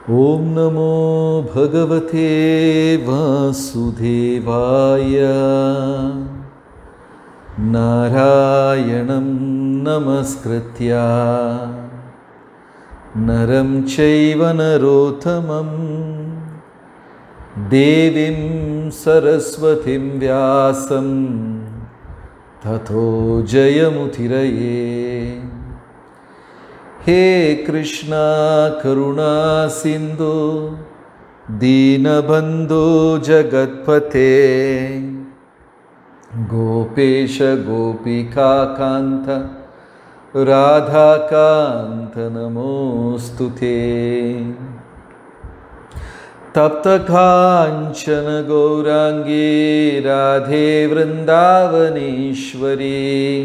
ॐ नमो भगवते वासुदेवाय नारायणं नमस्कृत्य नरं चैव नरोत्तमं देवीं सरस्वतीं व्यासं ततो जयमुतिरये हे कृष्णा करुणा सिन्धु दीनबन्धो जगत्पते गोपेश गोपिकान्त राधाकान्त नमोऽस्तु ते तप्तकाञ्चन गौराङ्गी राधे वृन्दावनेश्वरी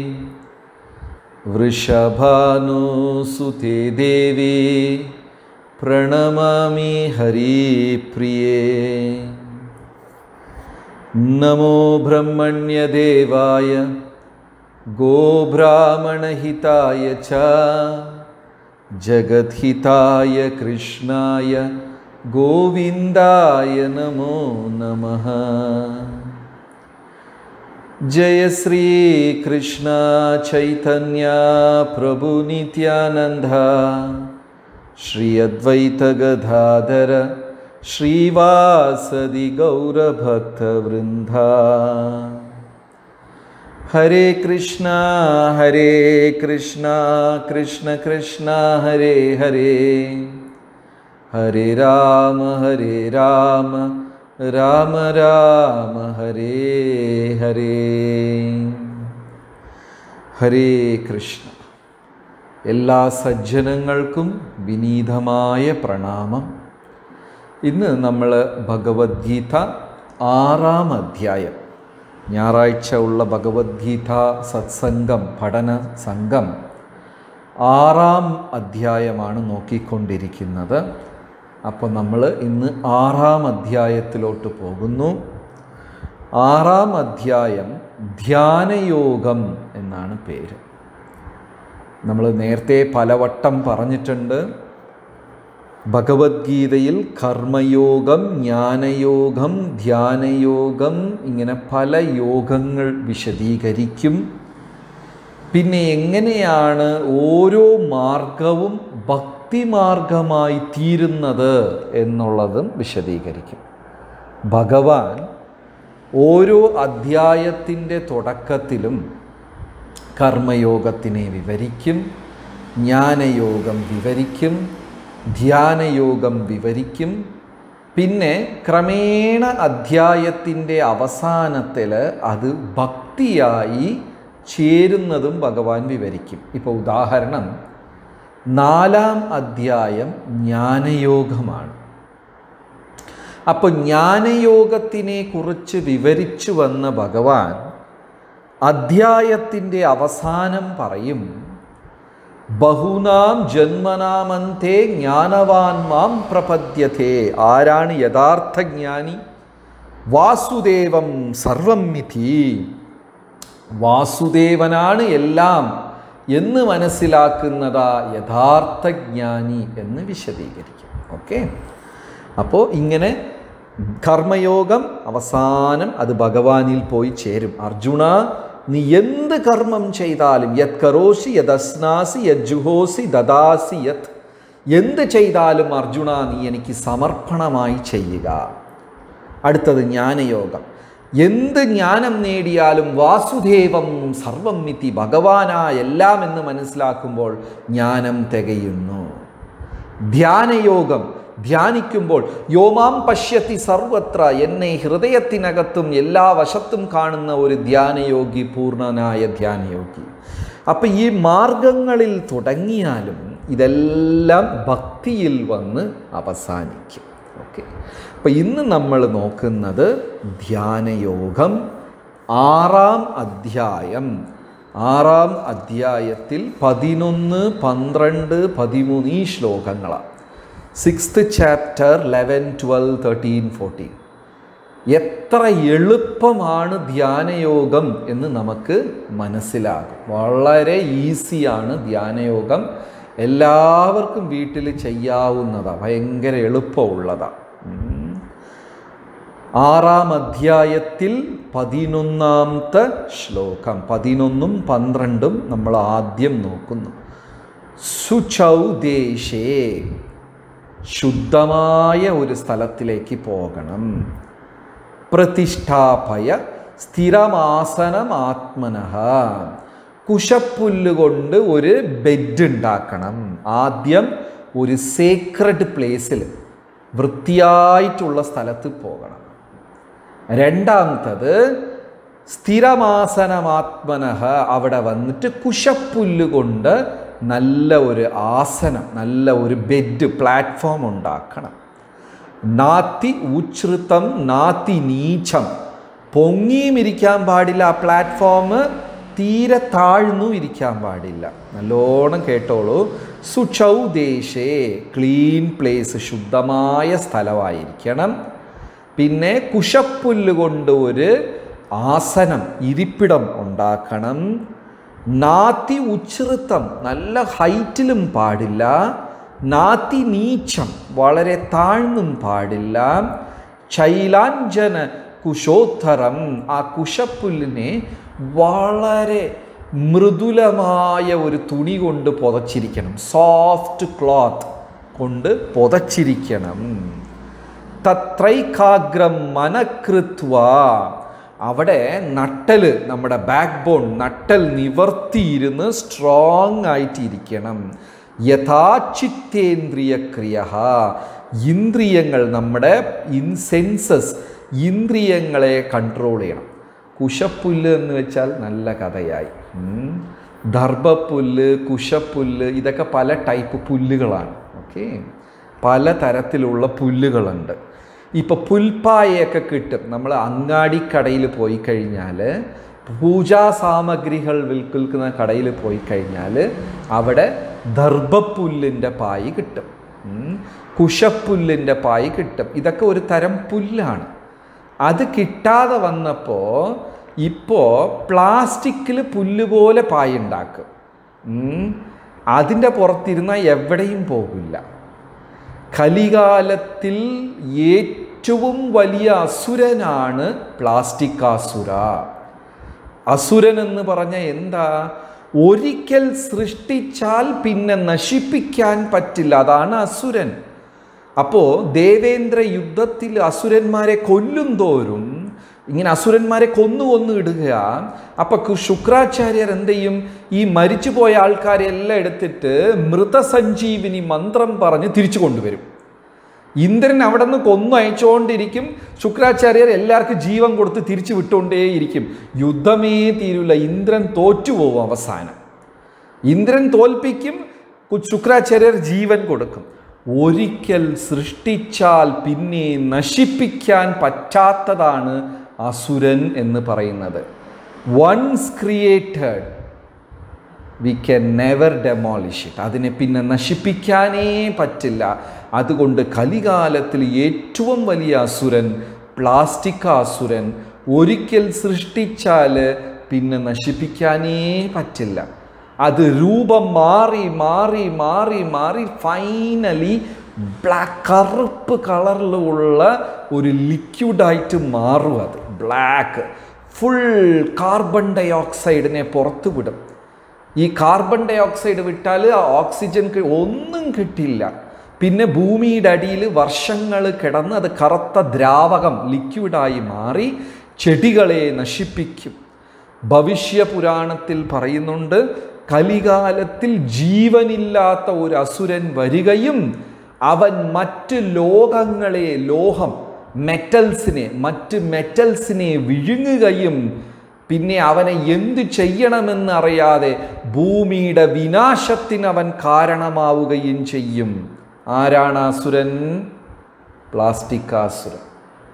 वृषभानुसुते देवी प्रणमामि हरिप्रिये नमो ब्रह्मण्यदेवाय गोब्राह्मणहिताय च जगद्हिताय कृष्णाय गोविन्दाय नमो नमः जय श्रीकृष्ण चैतन्य प्रभुनित्यानन्द श्री अद्वैतगदाधर श्रीवासदि गौरभक्तवृन्दा हरे कृष्णा हरे कृष्णा कृष्ण कृष्ण हरे हरे हरे राम हरे राम രാമ രാമ ഹരേ ഹരേ ഹരേ കൃഷ്ണ എല്ലാ സജ്ജനങ്ങൾക്കും വിനീതമായ പ്രണാമം ഇന്ന് നമ്മൾ ഭഗവത്ഗീത ആറാം അധ്യായം ഞായറാഴ്ച ഉള്ള ഭഗവത്ഗീത സത്സംഗം പഠന സംഘം ആറാം അധ്യായമാണ് നോക്കിക്കൊണ്ടിരിക്കുന്നത് അപ്പോൾ നമ്മൾ ഇന്ന് ആറാം അധ്യായത്തിലോട്ട് പോകുന്നു ആറാം അധ്യായം ധ്യാനയോഗം എന്നാണ് പേര് നമ്മൾ നേരത്തെ പലവട്ടം പറഞ്ഞിട്ടുണ്ട് ഭഗവത്ഗീതയിൽ കർമ്മയോഗം ജ്ഞാനയോഗം ധ്യാനയോഗം ഇങ്ങനെ പല യോഗങ്ങൾ വിശദീകരിക്കും പിന്നെ എങ്ങനെയാണ് ഓരോ മാർഗവും ഭക്തിമാർഗമായി തീരുന്നത് എന്നുള്ളതും വിശദീകരിക്കും ഭഗവാൻ ഓരോ അധ്യായത്തിൻ്റെ തുടക്കത്തിലും കർമ്മയോഗത്തിനെ വിവരിക്കും ജ്ഞാനയോഗം വിവരിക്കും ധ്യാനയോഗം വിവരിക്കും പിന്നെ ക്രമേണ അധ്യായത്തിൻ്റെ അവസാനത്തിൽ അത് ഭക്തിയായി ചേരുന്നതും ഭഗവാൻ വിവരിക്കും ഇപ്പോൾ ഉദാഹരണം നാലാം അധ്യായം ജ്ഞാനയോഗമാണ് അപ്പോൾ ജ്ഞാനയോഗത്തിനെ കുറിച്ച് വിവരിച്ചു വന്ന ഭഗവാൻ അധ്യായത്തിൻ്റെ അവസാനം പറയും ബഹുനാം ജന്മനാമന്തേ ജ്ഞാനവാൻ മാം പ്രപദ്യത്തെ ആരാണ് യഥാർത്ഥ ജ്ഞാനി വാസുദേവം സർവം മിഥി വാസുദേവനാണ് എല്ലാം എന്ന് മനസ്സിലാക്കുന്നതാ യഥാർത്ഥ ജ്ഞാനി എന്ന് വിശദീകരിക്കും ഓക്കെ അപ്പോൾ ഇങ്ങനെ കർമ്മയോഗം അവസാനം അത് ഭഗവാനിൽ പോയി ചേരും അർജുന നീ എന്ത് കർമ്മം ചെയ്താലും യത് കരോഷി യദസ്നാസി യജ്ജുഹോസി ദദാസി യത് എന്ത് ചെയ്താലും അർജുന നീ എനിക്ക് സമർപ്പണമായി ചെയ്യുക അടുത്തത് ജ്ഞാനയോഗം എന്ത് ജ്ഞാനം നേടിയാലും വാസുദേവം സർവം മിതി ഭഗവാനാ എല്ലാം എന്ന് മനസ്സിലാക്കുമ്പോൾ ജ്ഞാനം തികയുന്നു ധ്യാനയോഗം ധ്യാനിക്കുമ്പോൾ യോമാം പശ്യത്തി സർവത്ര എന്നെ ഹൃദയത്തിനകത്തും എല്ലാ വശത്തും കാണുന്ന ഒരു ധ്യാനയോഗി പൂർണ്ണനായ ധ്യാനയോഗി അപ്പം ഈ മാർഗങ്ങളിൽ തുടങ്ങിയാലും ഇതെല്ലാം ഭക്തിയിൽ വന്ന് അവസാനിക്കും ഓക്കെ അപ്പം ഇന്ന് നമ്മൾ നോക്കുന്നത് ധ്യാനയോഗം ആറാം അധ്യായം ആറാം അധ്യായത്തിൽ പതിനൊന്ന് പന്ത്രണ്ട് പതിമൂന്ന് ഈ ശ്ലോകങ്ങളാണ് sixth chapter eleven twelve thirteen fourteen എത്ര എളുപ്പമാണ് ധ്യാനയോഗം എന്ന് നമുക്ക് മനസ്സിലാകും വളരെ ഈസിയാണ് ധ്യാനയോഗം എല്ലാവർക്കും വീട്ടിൽ ചെയ്യാവുന്നതാണ് ഭയങ്കര എളുപ്പമുള്ളതാണ് ആറാം അധ്യായത്തിൽ പതിനൊന്നാമത്തെ ശ്ലോകം പതിനൊന്നും പന്ത്രണ്ടും നമ്മൾ ആദ്യം നോക്കുന്നു ശുചൗ ദേശേ ശുദ്ധമായ ഒരു സ്ഥലത്തിലേക്ക് പോകണം പ്രതിഷ്ഠാപയ സ്ഥിരമാസനമാത്മനഃ കുശപ്പുല്ല് കൊണ്ട് ഒരു ബെഡ് ഉണ്ടാക്കണം ആദ്യം ഒരു സേക്രഡ് പ്ലേസിൽ വൃത്തിയായിട്ടുള്ള സ്ഥലത്ത് പോകണം രണ്ടാമത്തത് സ്ഥിരമാസനമാത്മനഃ അവിടെ വന്നിട്ട് കുശപ്പുല്ല് കൊണ്ട് നല്ല ഒരു ആസനം നല്ല ഒരു ബെഡ് പ്ലാറ്റ്ഫോം ഉണ്ടാക്കണം നാത്തി ഉച്ഛൃതം നാത്തി നീച്ചം പൊങ്ങിയും ഇരിക്കാൻ പാടില്ല ആ പ്ലാറ്റ്ഫോം തീരെ താഴ്ന്നും ഇരിക്കാൻ പാടില്ല നല്ലോണം കേട്ടോളൂ സുചൗ ദേശേ ക്ലീൻ പ്ലേസ് ശുദ്ധമായ സ്ഥലമായിരിക്കണം പിന്നെ കുശപ്പുല്ല് കൊണ്ട് ഒരു ആസനം ഇരിപ്പിടം ഉണ്ടാക്കണം നാത്തി ഉച്ഛൃത്തം നല്ല ഹൈറ്റിലും പാടില്ല നാത്തി നീച്ചം വളരെ താഴ്ന്നും പാടില്ല ശൈലാഞ്ജന കുശോത്തരം ആ കുശപ്പുല്ലിനെ വളരെ മൃദുലമായ ഒരു തുണി കൊണ്ട് പുതച്ചിരിക്കണം സോഫ്റ്റ് ക്ലോത്ത് കൊണ്ട് പുതച്ചിരിക്കണം തത്രൈകാഗ്രം മനകൃത്വ അവിടെ നട്ടൽ നമ്മുടെ ബാക്ക് ബോൺ നട്ടൽ നിവർത്തിയിരുന്ന് സ്ട്രോങ് ആയിട്ടിരിക്കണം യഥാചിത്തേന്ദ്രിയ ക്രിയ ഇന്ദ്രിയങ്ങൾ നമ്മുടെ ഇൻസെൻസസ് ഇന്ദ്രിയങ്ങളെ കൺട്രോൾ ചെയ്യണം കുശപ്പുല്ല് എന്ന് വെച്ചാൽ നല്ല കഥയായി ഉം. ദർഭപ്പുല്ല് കുശപ്പുല്ല് ഇതൊക്കെ പല ടൈപ്പ് പുല്ലുകളാണ് ഓക്കെ പല തരത്തിലുള്ള പുല്ലുകളുണ്ട് ഇപ്പോൾ പുൽപ്പായയൊക്കെ കിട്ടും നമ്മൾ അങ്ങാടിക്കടയിൽ പോയി കഴിഞ്ഞാൽ പൂജാ സാമഗ്രികൾ വിൽക്കുന്ന കടയിൽ പോയി കഴിഞ്ഞാൽ അവിടെ ദർഭപ്പുല്ലിൻ്റെ പായ് കിട്ടും ഉം. കുശപ്പുല്ലിൻ്റെ പായ് കിട്ടും ഇതൊക്കെ ഒരു തരം പുല്ലാണ് അത് കിട്ടാതെ വന്നപ്പോൾ ഇപ്പോൾ പ്ലാസ്റ്റിക്കിൽ പുല്ല് പോലെ പായ ഉണ്ടാക്കും ഉം. അതിൻ്റെ പുറത്തിരുന്നാൽ എവിടെയും പോകില്ല കലികാലത്തിൽ ഏറ്റവും വലിയ അസുരനാണ് പ്ലാസ്റ്റിക് അസുര അസുരൻ എന്ന് പറഞ്ഞ എന്താ ഒരിക്കൽ സൃഷ്ടിച്ചാൽ പിന്നെ നശിപ്പിക്കാൻ പറ്റില്ല അതാണ് അസുരൻ അപ്പോൾ ദേവേന്ദ്ര യുദ്ധത്തിൽ അസുരന്മാരെ കൊല്ലും തോറും ഇങ്ങനെ അസുരന്മാരെ കൊന്നു കൊന്നു ഇടുക അപ്പൊ കു- ശുക്രാചാര്യർ എന്ത് ചെയ്യും ഈ മരിച്ചുപോയ ആൾക്കാരെ എല്ലാം എടുത്തിട്ട് മൃതസഞ്ജീവിനി മന്ത്രം പറഞ്ഞ് തിരിച്ചു കൊണ്ടുവരും ഇന്ദ്രൻ അവിടെ നിന്ന് കൊന്നു അയച്ചുകൊണ്ടിരിക്കും ശുക്രാചാര്യർ എല്ലാവർക്കും ജീവൻ കൊടുത്ത് തിരിച്ചു വിട്ടുകൊണ്ടേയിരിക്കും യുദ്ധമേ തീരൂല ഇന്ദ്രൻ തോറ്റുപോകും അവസാനം ഇന്ദ്രൻ തോൽപ്പിക്കും കു- ശുക്രാചാര്യർ ജീവൻ കൊടുക്കും ഒരിക്കൽ സൃഷ്ടിച്ചാൽ പിന്നെ നശിപ്പിക്കാൻ പറ്റാത്തതാണ് അസുരൻ എന്ന് പറയുന്നത് once created we can never demolish it അതിനെ പിന്നെ നശിപ്പിക്കാനേ പറ്റില്ല അതുകൊണ്ട് കലികാലത്തിൽ ഏറ്റവും വലിയ അസുരൻ പ്ലാസ്റ്റിക് അസുരൻ ഒരിക്കൽ സൃഷ്ടിച്ചാൽ പിന്നെ നശിപ്പിക്കാനേ പറ്റില്ല അത് രൂപം മാറി മാറി മാറി മാറി ഫൈനലി ബ്ലാക്ക് കറുപ്പ് കളറിലുള്ള ഒരു ലിക്വിഡായിട്ട് മാറും അത് ബ്ലാക്ക് ഫുൾ കാർബൺ ഡൈ ഓക്സൈഡിനെ പുറത്തു വിടും ഈ കാർബൺ ഡൈ ഓക്സൈഡ് വിട്ടാൽ ആ ഓക്സിജൻ കി- ഒന്നും കിട്ടില്ല പിന്നെ ഭൂമിയുടെ അടിയിൽ വർഷങ്ങൾ കിടന്ന് അത് കറുത്ത ദ്രാവകം ലിക്വിഡായി മാറി ചെടികളെ നശിപ്പിക്കും ഭവിഷ്യ പുരാണത്തിൽ പറയുന്നുണ്ട് കലികാലത്തിൽ ജീവനില്ലാത്ത ഒരു അസുരൻ വരികയും അവൻ മറ്റ് ലോകങ്ങളെ ലോഹം മെറ്റൽസിനെ മറ്റ് മെറ്റൽസിനെ വിഴുങ്ങുകയും പിന്നെ അവനെ എന്തു ചെയ്യണമെന്ന് അറിയാതെ ഭൂമിയുടെ വിനാശത്തിന് അവൻ കാരണമാവുകയും ചെയ്യും ആരാണ് അസുരൻ പ്ലാസ്റ്റിക് അസുരൻ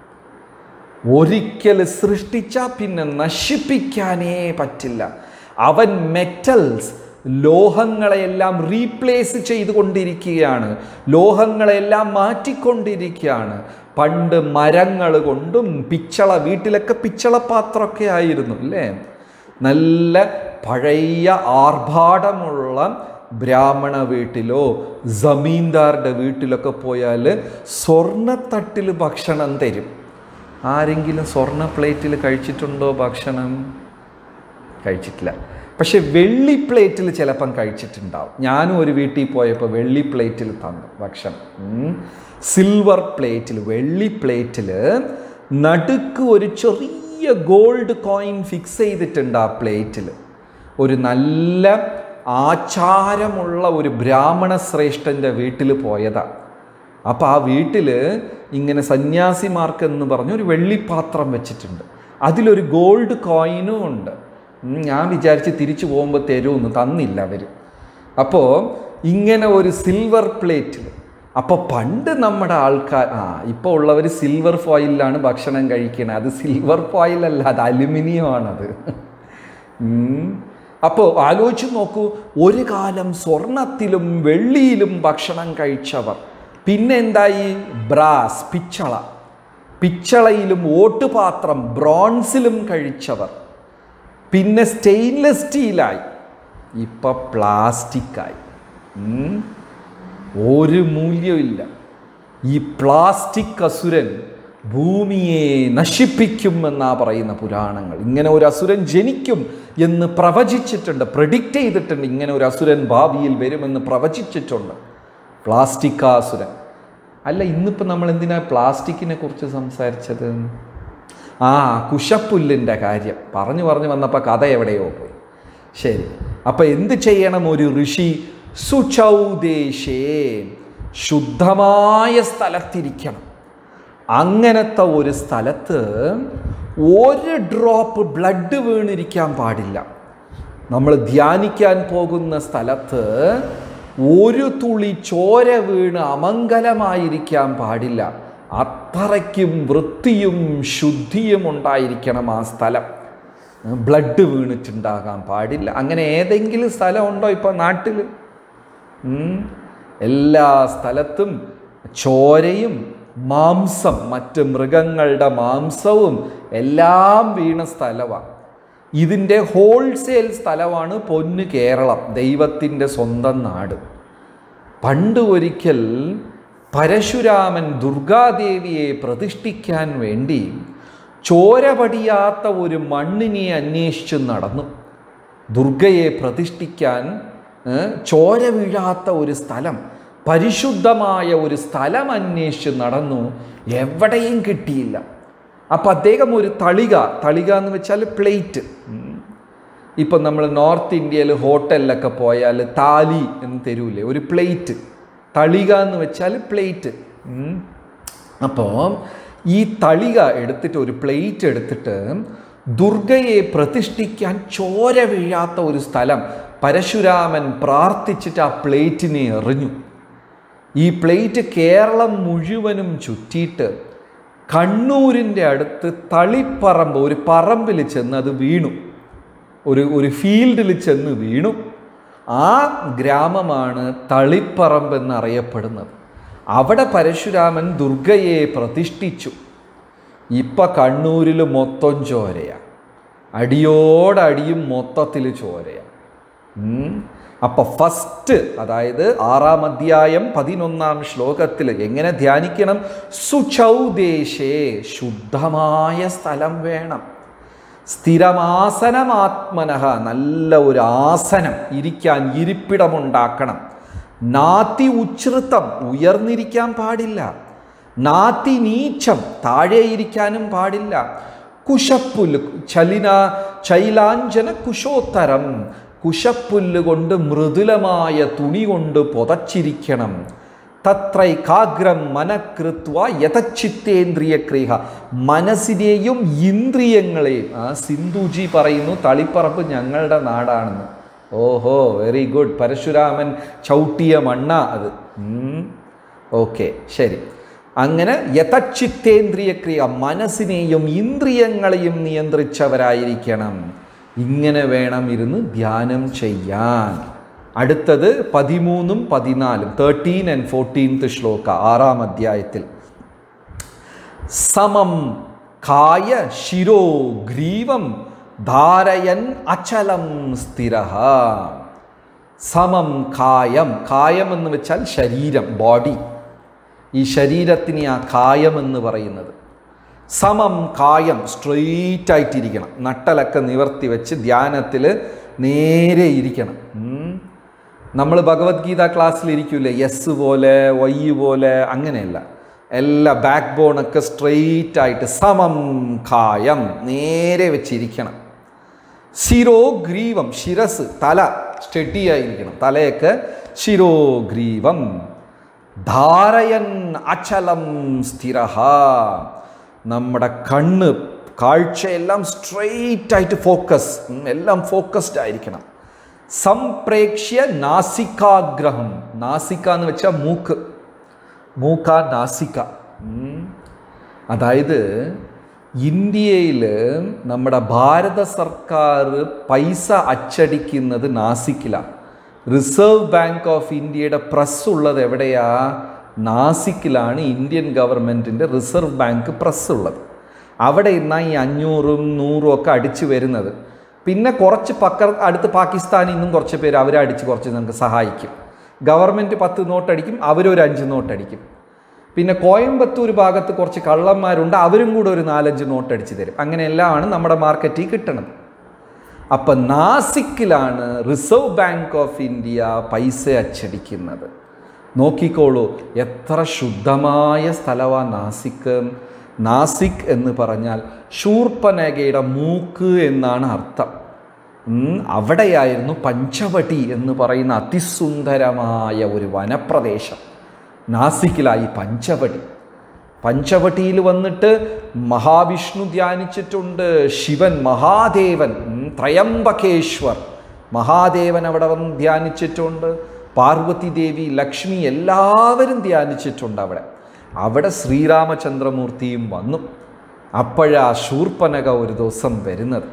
ഒരിക്കൽ സൃഷ്ടിച്ചാൽ പിന്നെ നശിപ്പിക്കാനേ പറ്റില്ല അവൻ മെറ്റൽസ് ലോഹങ്ങളെയെല്ലാം റീപ്ലേസ് ചെയ്തുകൊണ്ടിരിക്കുകയാണ് ലോഹങ്ങളെല്ലാം മാറ്റിക്കൊണ്ടിരിക്കുകയാണ് പണ്ട് മരങ്ങൾ കൊണ്ടും പിച്ചള വീട്ടിലൊക്കെ പിച്ചള പാത്രമൊക്കെ ആയിരുന്നു അല്ലേ നല്ല പഴയ ആർഭാടമുള്ള ബ്രാഹ്മണ വീട്ടിലോ ജമീന്ദാരുടെ വീട്ടിലൊക്കെ പോയാൽ സ്വർണ്ണത്തട്ടിൽ ഭക്ഷണം തരും ആരെങ്കിലും സ്വർണ്ണ പ്ലേറ്റിൽ കഴിച്ചിട്ടുണ്ടോ ഭക്ഷണം കഴിച്ചിട്ടില്ല പക്ഷെ വെള്ളി പ്ലേറ്റിൽ ചിലപ്പം കഴിച്ചിട്ടുണ്ടാവും ഞാനും ഒരു വീട്ടിൽ പോയപ്പോൾ വെള്ളി പ്ലേറ്റിൽ തന്നു ഭക്ഷണം ഉം. സിൽവർ പ്ലേറ്റിൽ വെള്ളി പ്ലേറ്റിൽ നടുക്ക് ഒരു ചെറിയ ഗോൾഡ് കോയിൻ ഫിക്സ് ചെയ്തിട്ടുണ്ട് ആ പ്ലേറ്റിൽ ഒരു നല്ല ആചാരമുള്ള ഒരു ബ്രാഹ്മണ ശ്രേഷ്ഠൻ്റെ വീട്ടിൽ പോയതാണ് അപ്പോൾ ആ വീട്ടിൽ ഇങ്ങനെ സന്യാസിമാർക്കെന്ന് പറഞ്ഞ് ഒരു വെള്ളിപ്പാത്രം വെച്ചിട്ടുണ്ട് അതിലൊരു ഗോൾഡ് കോയിനും ഉണ്ട് ഉം, ഞാൻ വിചാരിച്ച് തിരിച്ചു പോകുമ്പോൾ തരുമെന്ന് തന്നില്ല അവർ അപ്പോൾ ഇങ്ങനെ ഒരു സിൽവർ പ്ലേറ്റിൽ അപ്പോൾ പണ്ട് നമ്മുടെ ആൾക്കാർ ആ ഇപ്പോൾ ഉള്ളവർ സിൽവർ ഫോയിലാണ് ഭക്ഷണം കഴിക്കണത് അത് സിൽവർ ഫോയിലല്ല അത് അലുമിനിയമാണത് ഉം. അപ്പോൾ ആലോചിച്ച് നോക്കൂ ഒരു കാലം സ്വർണത്തിലും വെള്ളിയിലും ഭക്ഷണം കഴിച്ചവർ പിന്നെ എന്തായി ബ്രാസ് പിച്ചള പിച്ചളയിലും ഓട്ടുപാത്രം ബ്രോൺസിലും കഴിച്ചവർ പിന്നെ സ്റ്റെയിൻലെസ് സ്റ്റീലായി ഇപ്പം പ്ലാസ്റ്റിക്കായി ഉം. ഒരു മൂല്യമില്ല ഈ പ്ലാസ്റ്റിക് അസുരൻ ഭൂമിയെ നശിപ്പിക്കുമെന്നാ പറയുന്ന പുരാണങ്ങൾ ഇങ്ങനെ ഒരു അസുരൻ ജനിക്കും എന്ന് പ്രവചിച്ചിട്ടുണ്ട് പ്രഡിക്റ്റ് ചെയ്തിട്ടുണ്ട് ഇങ്ങനെ ഒരു അസുരൻ ഭാവിയിൽ വരുമെന്ന് പ്രവചിച്ചിട്ടുണ്ട് പ്ലാസ്റ്റിക്കാസുരൻ അല്ല ഇന്നിപ്പോൾ നമ്മൾ എന്തിനാ പ്ലാസ്റ്റിക്കിനെ കുറിച്ച് സംസാരിച്ചത് ആ കുശപ്പുല്ലിൻ്റെ കാര്യം പറഞ്ഞു പറഞ്ഞു വന്നപ്പോൾ കഥ എവിടെയോ പോയി ശരി അപ്പം എന്ത് ചെയ്യണം ഒരു ഋഷി സുചൗദേശേ ശുദ്ധമായ സ്ഥലത്തിരിക്കണം അങ്ങനത്തെ ഒരു സ്ഥലത്ത് ഒരു ഡ്രോപ്പ് ബ്ലഡ് വീണിരിക്കാൻ പാടില്ല നമ്മൾ ധ്യാനിക്കാൻ പോകുന്ന സ്ഥലത്ത് ഒരു തുളി ചോര വീണ് അമംഗലമായിരിക്കാൻ പാടില്ല അത്രയ്ക്കും വൃത്തിയും ശുദ്ധിയും ഉണ്ടായിരിക്കണം ആ സ്ഥലം ബ്ലഡ് വീണിട്ടുണ്ടാകാൻ പാടില്ല അങ്ങനെ ഏതെങ്കിലും സ്ഥലമുണ്ടോ ഇപ്പോൾ നാട്ടിൽ ഉം. എല്ലാ സ്ഥലത്തും ചോരയും മാംസം മറ്റ് മൃഗങ്ങളുടെ മാംസവും എല്ലാം വീണ സ്ഥലമാണ് ഇതിൻ്റെ ഹോൾസെയിൽ സ്ഥലമാണ് പൊന്ന് കേരളം ദൈവത്തിൻ്റെ സ്വന്തം നാട് പണ്ട് ഒരിക്കൽ പരശുരാമൻ ദുർഗാദേവിയെ പ്രതിഷ്ഠിക്കാൻ വേണ്ടി ചോര പടിയാത്ത ഒരു മണ്ണിനെ അന്വേഷിച്ച് നടന്നു ദുർഗയെ പ്രതിഷ്ഠിക്കാൻ ഏ, ചോര വീഴാത്ത ഒരു സ്ഥലം പരിശുദ്ധമായ ഒരു സ്ഥലം അന്വേഷിച്ച് നടന്നു എവിടെയും കിട്ടിയില്ല അപ്പം അദ്ദേഹം ഒരു തളിക തളിക എന്ന് വെച്ചാൽ പ്ലേറ്റ് ഇപ്പം നമ്മൾ നോർത്ത് ഇന്ത്യയിൽ ഹോട്ടലിലൊക്കെ പോയാൽ താലി എന്ന് തരൂലേ ഒരു പ്ലേറ്റ് തളിക എന്ന് വെച്ചാൽ പ്ലേറ്റ് അപ്പോൾ ഈ തളിക എടുത്തിട്ട് ഒരു പ്ലേറ്റ് എടുത്തിട്ട് ദുർഗയെ പ്രതിഷ്ഠിക്കാൻ ചോര വീഴാത്ത ഒരു സ്ഥലം പരശുരാമൻ പ്രാർത്ഥിച്ചിട്ട് ആ പ്ലേറ്റിനെ എറിഞ്ഞു ഈ പ്ലേറ്റ് കേരളം മുഴുവനും ചുറ്റിയിട്ട് കണ്ണൂരിൻ്റെ അടുത്ത് തളിപ്പറമ്പ് ഒരു പറമ്പിൽ ചെന്ന് അത് വീണു ഒരു ഒരു ഫീൽഡിൽ ചെന്ന് വീണു ആ ഗ്രാമമാണ് തളിപ്പറമ്പ് എന്നറിയപ്പെടുന്നത് അവിടെ പരശുരാമൻ ദുർഗയെ പ്രതിഷ്ഠിച്ചു ഇപ്പം കണ്ണൂരിൽ മൊത്തം ചോരയാണ് അടിയോടടിയും മൊത്തത്തിൽ ചോരയാണ് ഉം. അപ്പൊ ഫസ്റ്റ് അതായത് ആറാം അധ്യായം പതിനൊന്നാം ശ്ലോകത്തിൽ എങ്ങനെ ധ്യാനിക്കണം സുചൗദേശേ ശുദ്ധമായ സ്ഥലം വേണം സ്ഥിരമാസനമാത്മനഃ നല്ല ഒരു ആസനം ഇരിക്കാൻ ഇരിപ്പിടമുണ്ടാക്കണം നാത്തി ഉച്ഛൃതം ഉയർന്നിരിക്കാൻ പാടില്ല നാത്തി നീച്ചം താഴെ ഇരിക്കാനും പാടില്ല കുശപ്പുല്ല് ചലിന ചൈലാഞ്ചന കുശോത്തരം കുശപ്പുല്ല് കൊണ്ട് മൃദുലമായ തുണി കൊണ്ട് പുതച്ചിരിക്കണം തത്രൈകാഗ്രം മനകൃത്വ യഥച്ചിത്തേന്ദ്രിയ ക്രിയ മനസ്സിനെയും ഇന്ദ്രിയങ്ങളെയും ആ സിന്ധുജി പറയുന്നു തളിപ്പറമ്പ് ഞങ്ങളുടെ നാടാണെന്ന് ഓഹോ വെരി ഗുഡ് പരശുരാമൻ ചവിട്ടിയ മണ്ണ അത് ഓക്കെ ശരി അങ്ങനെ യഥച്ചിത്തേന്ദ്രിയ ക്രിയ മനസ്സിനെയും ഇന്ദ്രിയങ്ങളെയും നിയന്ത്രിച്ചവരായിരിക്കണം ഇങ്ങനെ വേണം ഇരുന്ന് ധ്യാനം ചെയ്യാൻ അടുത്തത് പതിമൂന്നും പതിനാലും തേർട്ടീൻ ആൻഡ് ഫോർട്ടീൻത്ത് ശ്ലോക ആറാം അധ്യായത്തിൽ സമം കായ ശിരോ ഗ്രീവം ധാരയൻ അചലം സ്ഥിര സമം കായം കായം എന്ന് വെച്ചാൽ ശരീരം ബോഡി ഈ ശരീരത്തിന് ആ കായം എന്ന് പറയുന്നത് സമം കായം സ്ട്രെയിറ്റ് ആയിട്ടിരിക്കണം നട്ടലൊക്കെ നിവർത്തി വെച്ച് ധ്യാനത്തിൽ നേരെ ഇരിക്കണം നമ്മൾ ഭഗവത്ഗീത ക്ലാസ്സിൽ ഇരിക്കൂലേ എസ് പോലെ വൈ പോലെ അങ്ങനെയല്ല എല്ലാ ബാക്ക് ബോണൊക്കെ സ്ട്രെയിറ്റ് ആയിട്ട് സമം കായം നേരെ വെച്ചിരിക്കണം ശിരോഗ്രീവം ശിരസ് തല സ്റ്റഡി ആയിരിക്കണം തലയൊക്കെ ശിരോഗ്രീവം ധാരയൻ അചലം സ്ഥിര നമ്മുടെ കണ്ണ് കാഴ്ചയെല്ലാം സ്ട്രെയിറ്റ് ആയിട്ട് ഫോക്കസ് എല്ലാം ഫോക്കസ്ഡ് ആയിരിക്കണം സംപ്രേക്ഷ്യ നാസികാഗ്രഹം നാസിക എന്ന് വെച്ചാൽ മൂക്ക് മൂക്ക നാസിക ഉം. അതായത് ഇന്ത്യയിൽ നമ്മുടെ ഭാരത സർക്കാർ പൈസ അച്ചടിക്കുന്നത് നാസിക്കിലാണ് റിസർവ് ബാങ്ക് ഓഫ് ഇന്ത്യയുടെ പ്രസ് ഉള്ളത് എവിടെയാ നാസിക്കിലാണ് ഇന്ത്യൻ ഗവൺമെൻറ്റിൻ്റെ റിസർവ് ബാങ്ക് പ്രസ് ഉള്ളത് അവിടെ ഇന്നാ ഈ അഞ്ഞൂറും നൂറും ഒക്കെ അടിച്ചു വരുന്നത് പിന്നെ കുറച്ച് പക്ക അടുത്ത് പാകിസ്ഥാനിൽ നിന്നും കുറച്ച് പേര് അവരെ അടിച്ച് കുറച്ച് നമുക്ക് സഹായിക്കും ഗവൺമെൻറ് പത്ത് നോട്ടടിക്കും അവരൊരു അഞ്ച് നോട്ടടിക്കും പിന്നെ കോയമ്പത്തൂർ ഭാഗത്ത് കുറച്ച് കള്ളന്മാരുണ്ട് അവരും കൂടെ ഒരു നാലഞ്ച് നോട്ട് അടിച്ച് തരും അങ്ങനെയെല്ലാമാണ് നമ്മുടെ മാർക്കറ്റിൽ കിട്ടണത് അപ്പം നാസിക്കിലാണ് റിസർവ് ബാങ്ക് ഓഫ് ഇന്ത്യ പൈസ അച്ചടിക്കുന്നത് നോക്കിക്കോളൂ എത്ര ശുദ്ധമായ സ്ഥലമാണ് നാസിക്ക് നാസിക് എന്ന് പറഞ്ഞാൽ ശൂർപ്പനകയുടെ മൂക്ക് എന്നാണ് അർത്ഥം ഉം, അവിടെയായിരുന്നു പഞ്ചവടി എന്ന് പറയുന്ന അതിസുന്ദരമായ ഒരു വനപ്രദേശം നാസിക്കിലായി പഞ്ചവടി പഞ്ചവടിയിൽ വന്നിട്ട് മഹാവിഷ്ണു ധ്യാനിച്ചിട്ടുണ്ട് ശിവൻ മഹാദേവൻ ഉം, ത്രയംബകേശ്വർ മഹാദേവൻ അവിടെ വന്ന് ധ്യാനിച്ചിട്ടുണ്ട് പാർവതി ദേവി ലക്ഷ്മി എല്ലാവരും ധ്യാനിച്ചിട്ടുണ്ട് അവിടെ അവിടെ ശ്രീരാമചന്ദ്രമൂർത്തിയും വന്നു അപ്പോഴാ ശൂർപ്പനക ഒരു ദിവസം വരുന്നത്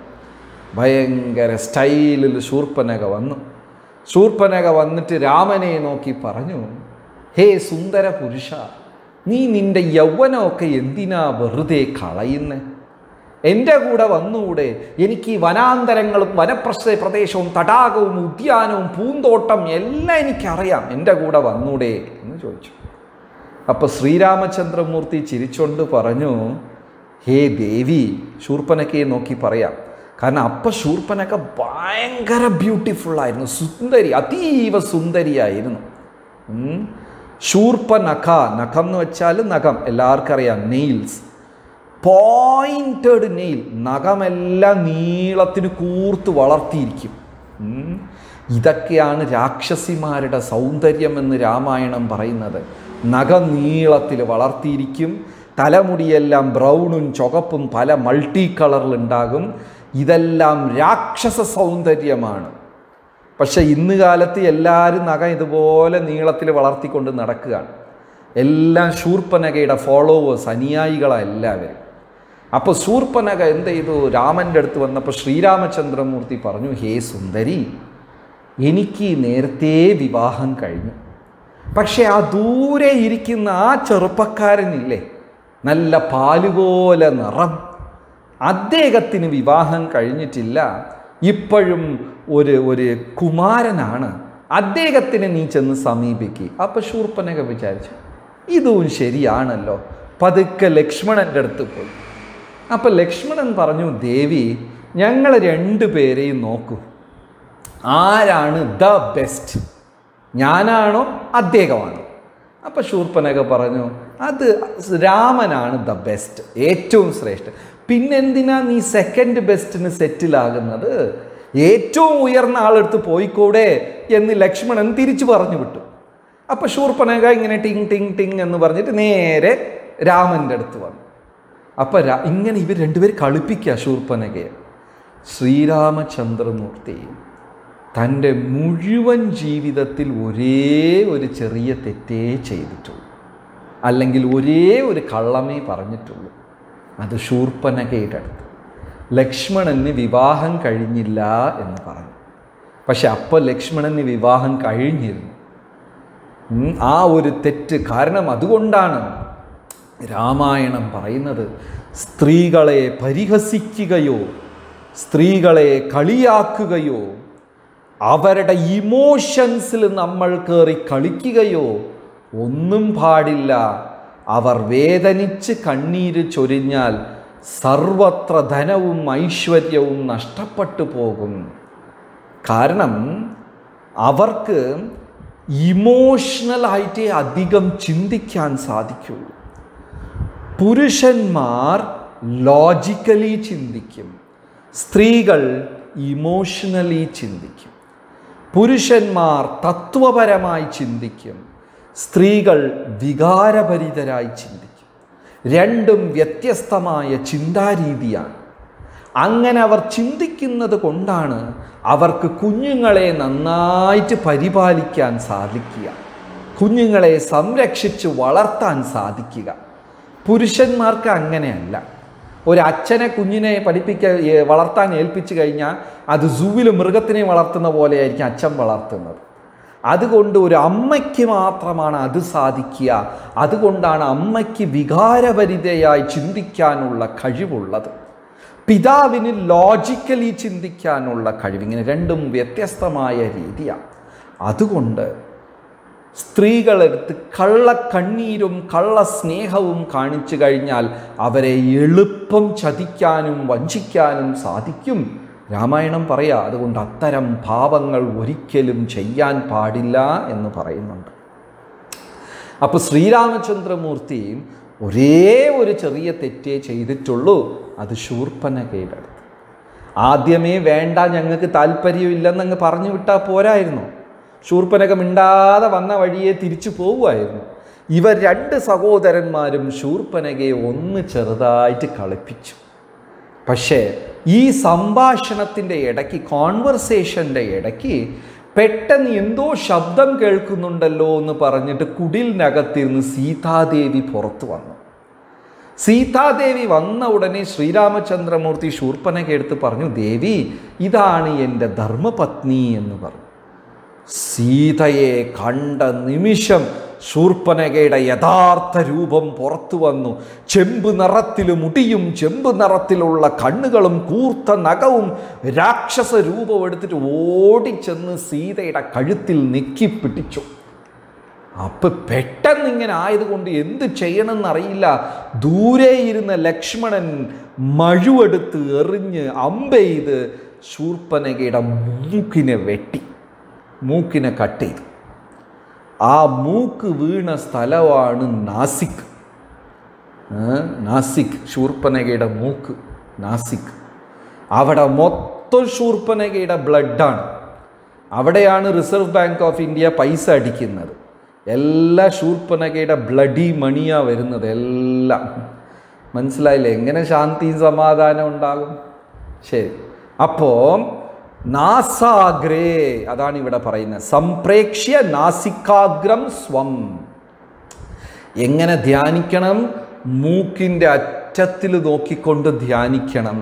ഭയങ്കര സ്റ്റൈലിൽ ശൂർപ്പനക വന്നു ശൂർപ്പനക വന്നിട്ട് രാമനെ നോക്കി പറഞ്ഞു ഹേ സുന്ദര പുരുഷ നീ നിന്റെ യൗവനമൊക്കെ എന്തിനാ വെറുതെ കളയുന്നേ എൻ്റെ കൂടെ വന്നുകൂടെ എനിക്ക് ഈ വനാന്തരങ്ങളും വനപ്രസ്ഥ പ്രദേശവും തടാകവും ഉദ്യാനവും പൂന്തോട്ടം എല്ലാം എനിക്കറിയാം എൻ്റെ കൂടെ വന്നൂടെ എന്ന് ചോദിച്ചു അപ്പോൾ ശ്രീരാമചന്ദ്രമൂർത്തി ചിരിച്ചുകൊണ്ട് പറഞ്ഞു ഹേ ദേവി ശൂർപ്പനക്കയെ നോക്കി പറയാം കാരണം അപ്പം ശൂർപ്പനക്ക ഭയങ്കര ബ്യൂട്ടിഫുൾ ആയിരുന്നു സുന്ദരി അതീവ സുന്ദരിയായിരുന്നു ഉം. ശൂർപ്പനഖ നഖം എന്ന് വെച്ചാൽ നഖം എല്ലാവർക്കും അറിയാം നെയിൽസ് പോയിന്റഡ് നെയിൽ നഖമെല്ലാം നീളത്തിന് കൂർത്ത് വളർത്തിയിരിക്കും ഉം. ഇതൊക്കെയാണ് രാക്ഷസിമാരുടെ സൗന്ദര്യം എന്ന് രാമായണം പറയുന്നത് നഖം നീളത്തിൽ വളർത്തിയിരിക്കും തലമുടിയെല്ലാം ബ്രൗണും ചുവപ്പും പല മൾട്ടി കളറിലുണ്ടാകും ഇതെല്ലാം രാക്ഷസ സൗന്ദര്യമാണ് പക്ഷെ ഇന്ന് കാലത്ത് എല്ലാവരും നഖം ഇതുപോലെ നീളത്തിൽ വളർത്തിക്കൊണ്ട് നടക്കുകയാണ് എല്ലാം ശൂർപ്പനകയുടെ ഫോളോവേഴ്സ് അനുയായികളാണ് എല്ലാവരും അപ്പോൾ ശൂർപ്പനക എന്ത് ചെയ്തു രാമൻ്റെ അടുത്ത് വന്നപ്പോൾ ശ്രീരാമചന്ദ്രമൂർത്തി പറഞ്ഞു ഹേ സുന്ദരി എനിക്ക് നേരത്തെ വിവാഹം കഴിഞ്ഞു പക്ഷെ ആ ദൂരെ ഇരിക്കുന്ന ആ ചെറുപ്പക്കാരനില്ലേ നല്ല പാലുപോലെ നിറം അദ്ദേഹത്തിന് വിവാഹം കഴിഞ്ഞിട്ടില്ല ഇപ്പോഴും ഒരു ഒരു കുമാരനാണ് അദ്ദേഹത്തിനെ നീ ചെന്ന് സമീപിക്കുക അപ്പം ശൂർപ്പനക വിചാരിച്ചു ഇതും ശരിയാണല്ലോ പതുക്കെ ലക്ഷ്മണൻ്റെ അടുത്ത് പോയി അപ്പം ലക്ഷ്മണൻ പറഞ്ഞു ദേവി ഞങ്ങൾ രണ്ടുപേരെയും നോക്കൂ ആരാണ് ദ ബെസ്റ്റ് ഞാനാണോ അദ്ദേഹമാണോ അപ്പം ശൂർപ്പനക പറഞ്ഞു അത് രാമനാണ് ദ ബെസ്റ്റ് ഏറ്റവും ശ്രേഷ്ഠ പിന്നെന്തിനാ നീ സെക്കൻഡ് ബെസ്റ്റിന് സെറ്റിലാകുന്നത് ഏറ്റവും ഉയർന്ന ആളെടുത്ത് പോയിക്കൂടെ എന്ന് ലക്ഷ്മണൻ തിരിച്ചു പറഞ്ഞു വിട്ടു അപ്പം ശൂർപ്പനക ഇങ്ങനെ ടിങ് ടിങ് ടിങ് എന്ന് പറഞ്ഞിട്ട് നേരെ രാമൻ്റെ അടുത്ത് വന്നു അപ്പം രാ ഇങ്ങനെ ഇവർ രണ്ടുപേരും കളിപ്പിക്കുക ശൂർപ്പനകയെ ശ്രീരാമചന്ദ്രമൂർത്തി തൻ്റെ മുഴുവൻ ജീവിതത്തിൽ ഒരേ ഒരു ചെറിയ തെറ്റേ ചെയ്തിട്ടുള്ളൂ അല്ലെങ്കിൽ ഒരേ ഒരു കള്ളമേ പറഞ്ഞിട്ടുള്ളൂ അത് ശൂർപ്പനകയുടെ അടുത്ത് ലക്ഷ്മണന് വിവാഹം കഴിഞ്ഞില്ല എന്ന് പറഞ്ഞു പക്ഷെ അപ്പോൾ ലക്ഷ്മണന് വിവാഹം കഴിഞ്ഞിരുന്നു ഉം, ആ ഒരു തെറ്റ് കാരണം അതുകൊണ്ടാണ് രാമായണം പറയുന്നത് സ്ത്രീകളെ പരിഹസിക്കുകയോ സ്ത്രീകളെ കളിയാക്കുകയോ അവരുടെ ഇമോഷൻസിൽ നമ്മൾ കയറി കളിക്കുകയോ ഒന്നും പാടില്ല അവർ വേദനിച്ച് കണ്ണീര് ചൊരിഞ്ഞാൽ സർവത്ര ധനവും ഐശ്വര്യവും നഷ്ടപ്പെട്ടു പോകും കാരണം അവർക്ക് ഇമോഷണലായിട്ടേ അധികം ചിന്തിക്കാൻ സാധിക്കുള്ളൂ പുരുഷന്മാർ ലോജിക്കലി ചിന്തിക്കും സ്ത്രീകൾ ഇമോഷണലി ചിന്തിക്കും പുരുഷന്മാർ തത്വപരമായി ചിന്തിക്കും സ്ത്രീകൾ വികാരഭരിതരായി ചിന്തിക്കും രണ്ടും വ്യത്യസ്തമായ ചിന്താരീതിയാണ് അങ്ങനെ അവർ ചിന്തിക്കുന്നത് കൊണ്ടാണ് അവർക്ക് കുഞ്ഞുങ്ങളെ നന്നായിട്ട് പരിപാലിക്കാൻ സാധിക്കുക കുഞ്ഞുങ്ങളെ സംരക്ഷിച്ച് വളർത്താൻ സാധിക്കുക പുരുഷന്മാർക്ക് അങ്ങനെയല്ല ഒരു അച്ഛനെ കുഞ്ഞിനെ പഠിപ്പിക്കാൻ ഏ, വളർത്താൻ ഏൽപ്പിച്ചു കഴിഞ്ഞാൽ അത് സൂവിൽ മൃഗത്തിനെ വളർത്തുന്ന പോലെയായിരിക്കും അച്ഛൻ വളർത്തുന്നത് അതുകൊണ്ട് ഒരു അമ്മയ്ക്ക് മാത്രമാണ് അത് സാധിക്കുക അതുകൊണ്ടാണ് അമ്മയ്ക്ക് വികാരഭരിതയായി ചിന്തിക്കാനുള്ള കഴിവുള്ളത് പിതാവിന് ലോജിക്കലി ചിന്തിക്കാനുള്ള കഴിവ് ഇങ്ങനെ രണ്ടും വ്യത്യസ്തമായ രീതിയാണ് അതുകൊണ്ട് സ്ത്രീകളെടുത്ത് കള്ളക്കണ്ണീരും കള്ള സ്നേഹവും കാണിച്ചു കഴിഞ്ഞാൽ അവരെ എളുപ്പം ചതിക്കാനും വഞ്ചിക്കാനും സാധിക്കും രാമായണം പറയാ അതുകൊണ്ട് അത്തരം പാപങ്ങൾ ഒരിക്കലും ചെയ്യാൻ പാടില്ല എന്ന് പറയുന്നുണ്ട് അപ്പോൾ ശ്രീരാമചന്ദ്രമൂർത്തി ഒരേ ഒരു ചെറിയ തെറ്റേ ചെയ്തിട്ടുള്ളൂ അത് ശൂർപ്പനകയുടെ അടുത്ത് ആദ്യമേ വേണ്ട ഞങ്ങൾക്ക് താല്പര്യമില്ലെന്നങ്ങ് പറഞ്ഞു വിട്ടാൽ പോരായിരുന്നു ശൂർപ്പനക മിണ്ടാതെ വന്ന വഴിയെ തിരിച്ചു പോവുമായിരുന്നു ഇവർ രണ്ട് സഹോദരന്മാരും ശൂർപ്പനകയെ ഒന്ന് ചെറുതായിട്ട് കളിപ്പിച്ചു പക്ഷേ ഈ സംഭാഷണത്തിൻ്റെ ഇടയ്ക്ക് കോൺവെർസേഷൻ്റെ ഇടയ്ക്ക് പെട്ടെന്ന് എന്തോ ശബ്ദം കേൾക്കുന്നുണ്ടല്ലോ എന്ന് പറഞ്ഞിട്ട് കുടിലിനകത്തിരുന്ന് സീതാദേവി പുറത്തു വന്നു സീതാദേവി വന്ന ഉടനെ ശ്രീരാമചന്ദ്രമൂർത്തി ശൂർപ്പനക എടുത്ത് പറഞ്ഞു ദേവി ഇതാണ് എൻ്റെ ധർമ്മപത്നി എന്ന് പറഞ്ഞു സീതയെ കണ്ട നിമിഷം ശൂർപ്പനകയുടെ യഥാർത്ഥ രൂപം പുറത്തു വന്നു ചെമ്പ് നിറത്തിൽ മുടിയും ചെമ്പ് നിറത്തിലുള്ള കണ്ണുകളും കൂർത്ത നഖവും രാക്ഷസ രൂപം എടുത്തിട്ട് ഓടിച്ചെന്ന് സീതയുടെ കഴുത്തിൽ നെക്കി പിടിച്ചു അപ്പൊ പെട്ടെന്ന് ഇങ്ങനെ ആയതുകൊണ്ട് എന്ത് ചെയ്യണമെന്നറിയില്ല ദൂരെ ഇരുന്ന ലക്ഷ്മണൻ മഴുവെടുത്ത് എറിഞ്ഞ് അമ്പെയ്ത് ശൂർപ്പനകയുടെ മൂക്കിനെ വെട്ടി മൂക്കിനെ കട്ട് ചെയ്തു ആ മൂക്ക് വീണ സ്ഥലമാണ് നാസിക് ഏ? നാസിക് ശൂർപ്പനകയുടെ മൂക്ക് നാസിക് അവിടെ മൊത്തം ശൂർപ്പനകയുടെ ബ്ലഡാണ് അവിടെയാണ് റിസർവ് ബാങ്ക് ഓഫ് ഇന്ത്യ പൈസ അടിക്കുന്നത് എല്ലാ ശൂർപ്പനകയുടെ ബ്ലഡി മണിയാ വരുന്നത് എല്ലാം മനസ്സിലായില്ലേ എങ്ങനെ ശാന്തിയും സമാധാനം ഉണ്ടാകും ശരി അപ്പോൾ നാസാഗ്രേ അതാണ് ഇവിടെ പറയുന്നത് സംപ്രേക്ഷ്യ നാസികാഗ്രം സ്വം എങ്ങനെ ധ്യാനിക്കണം മൂക്കിൻ്റെ അറ്റത്തിൽ നോക്കിക്കൊണ്ട് ധ്യാനിക്കണം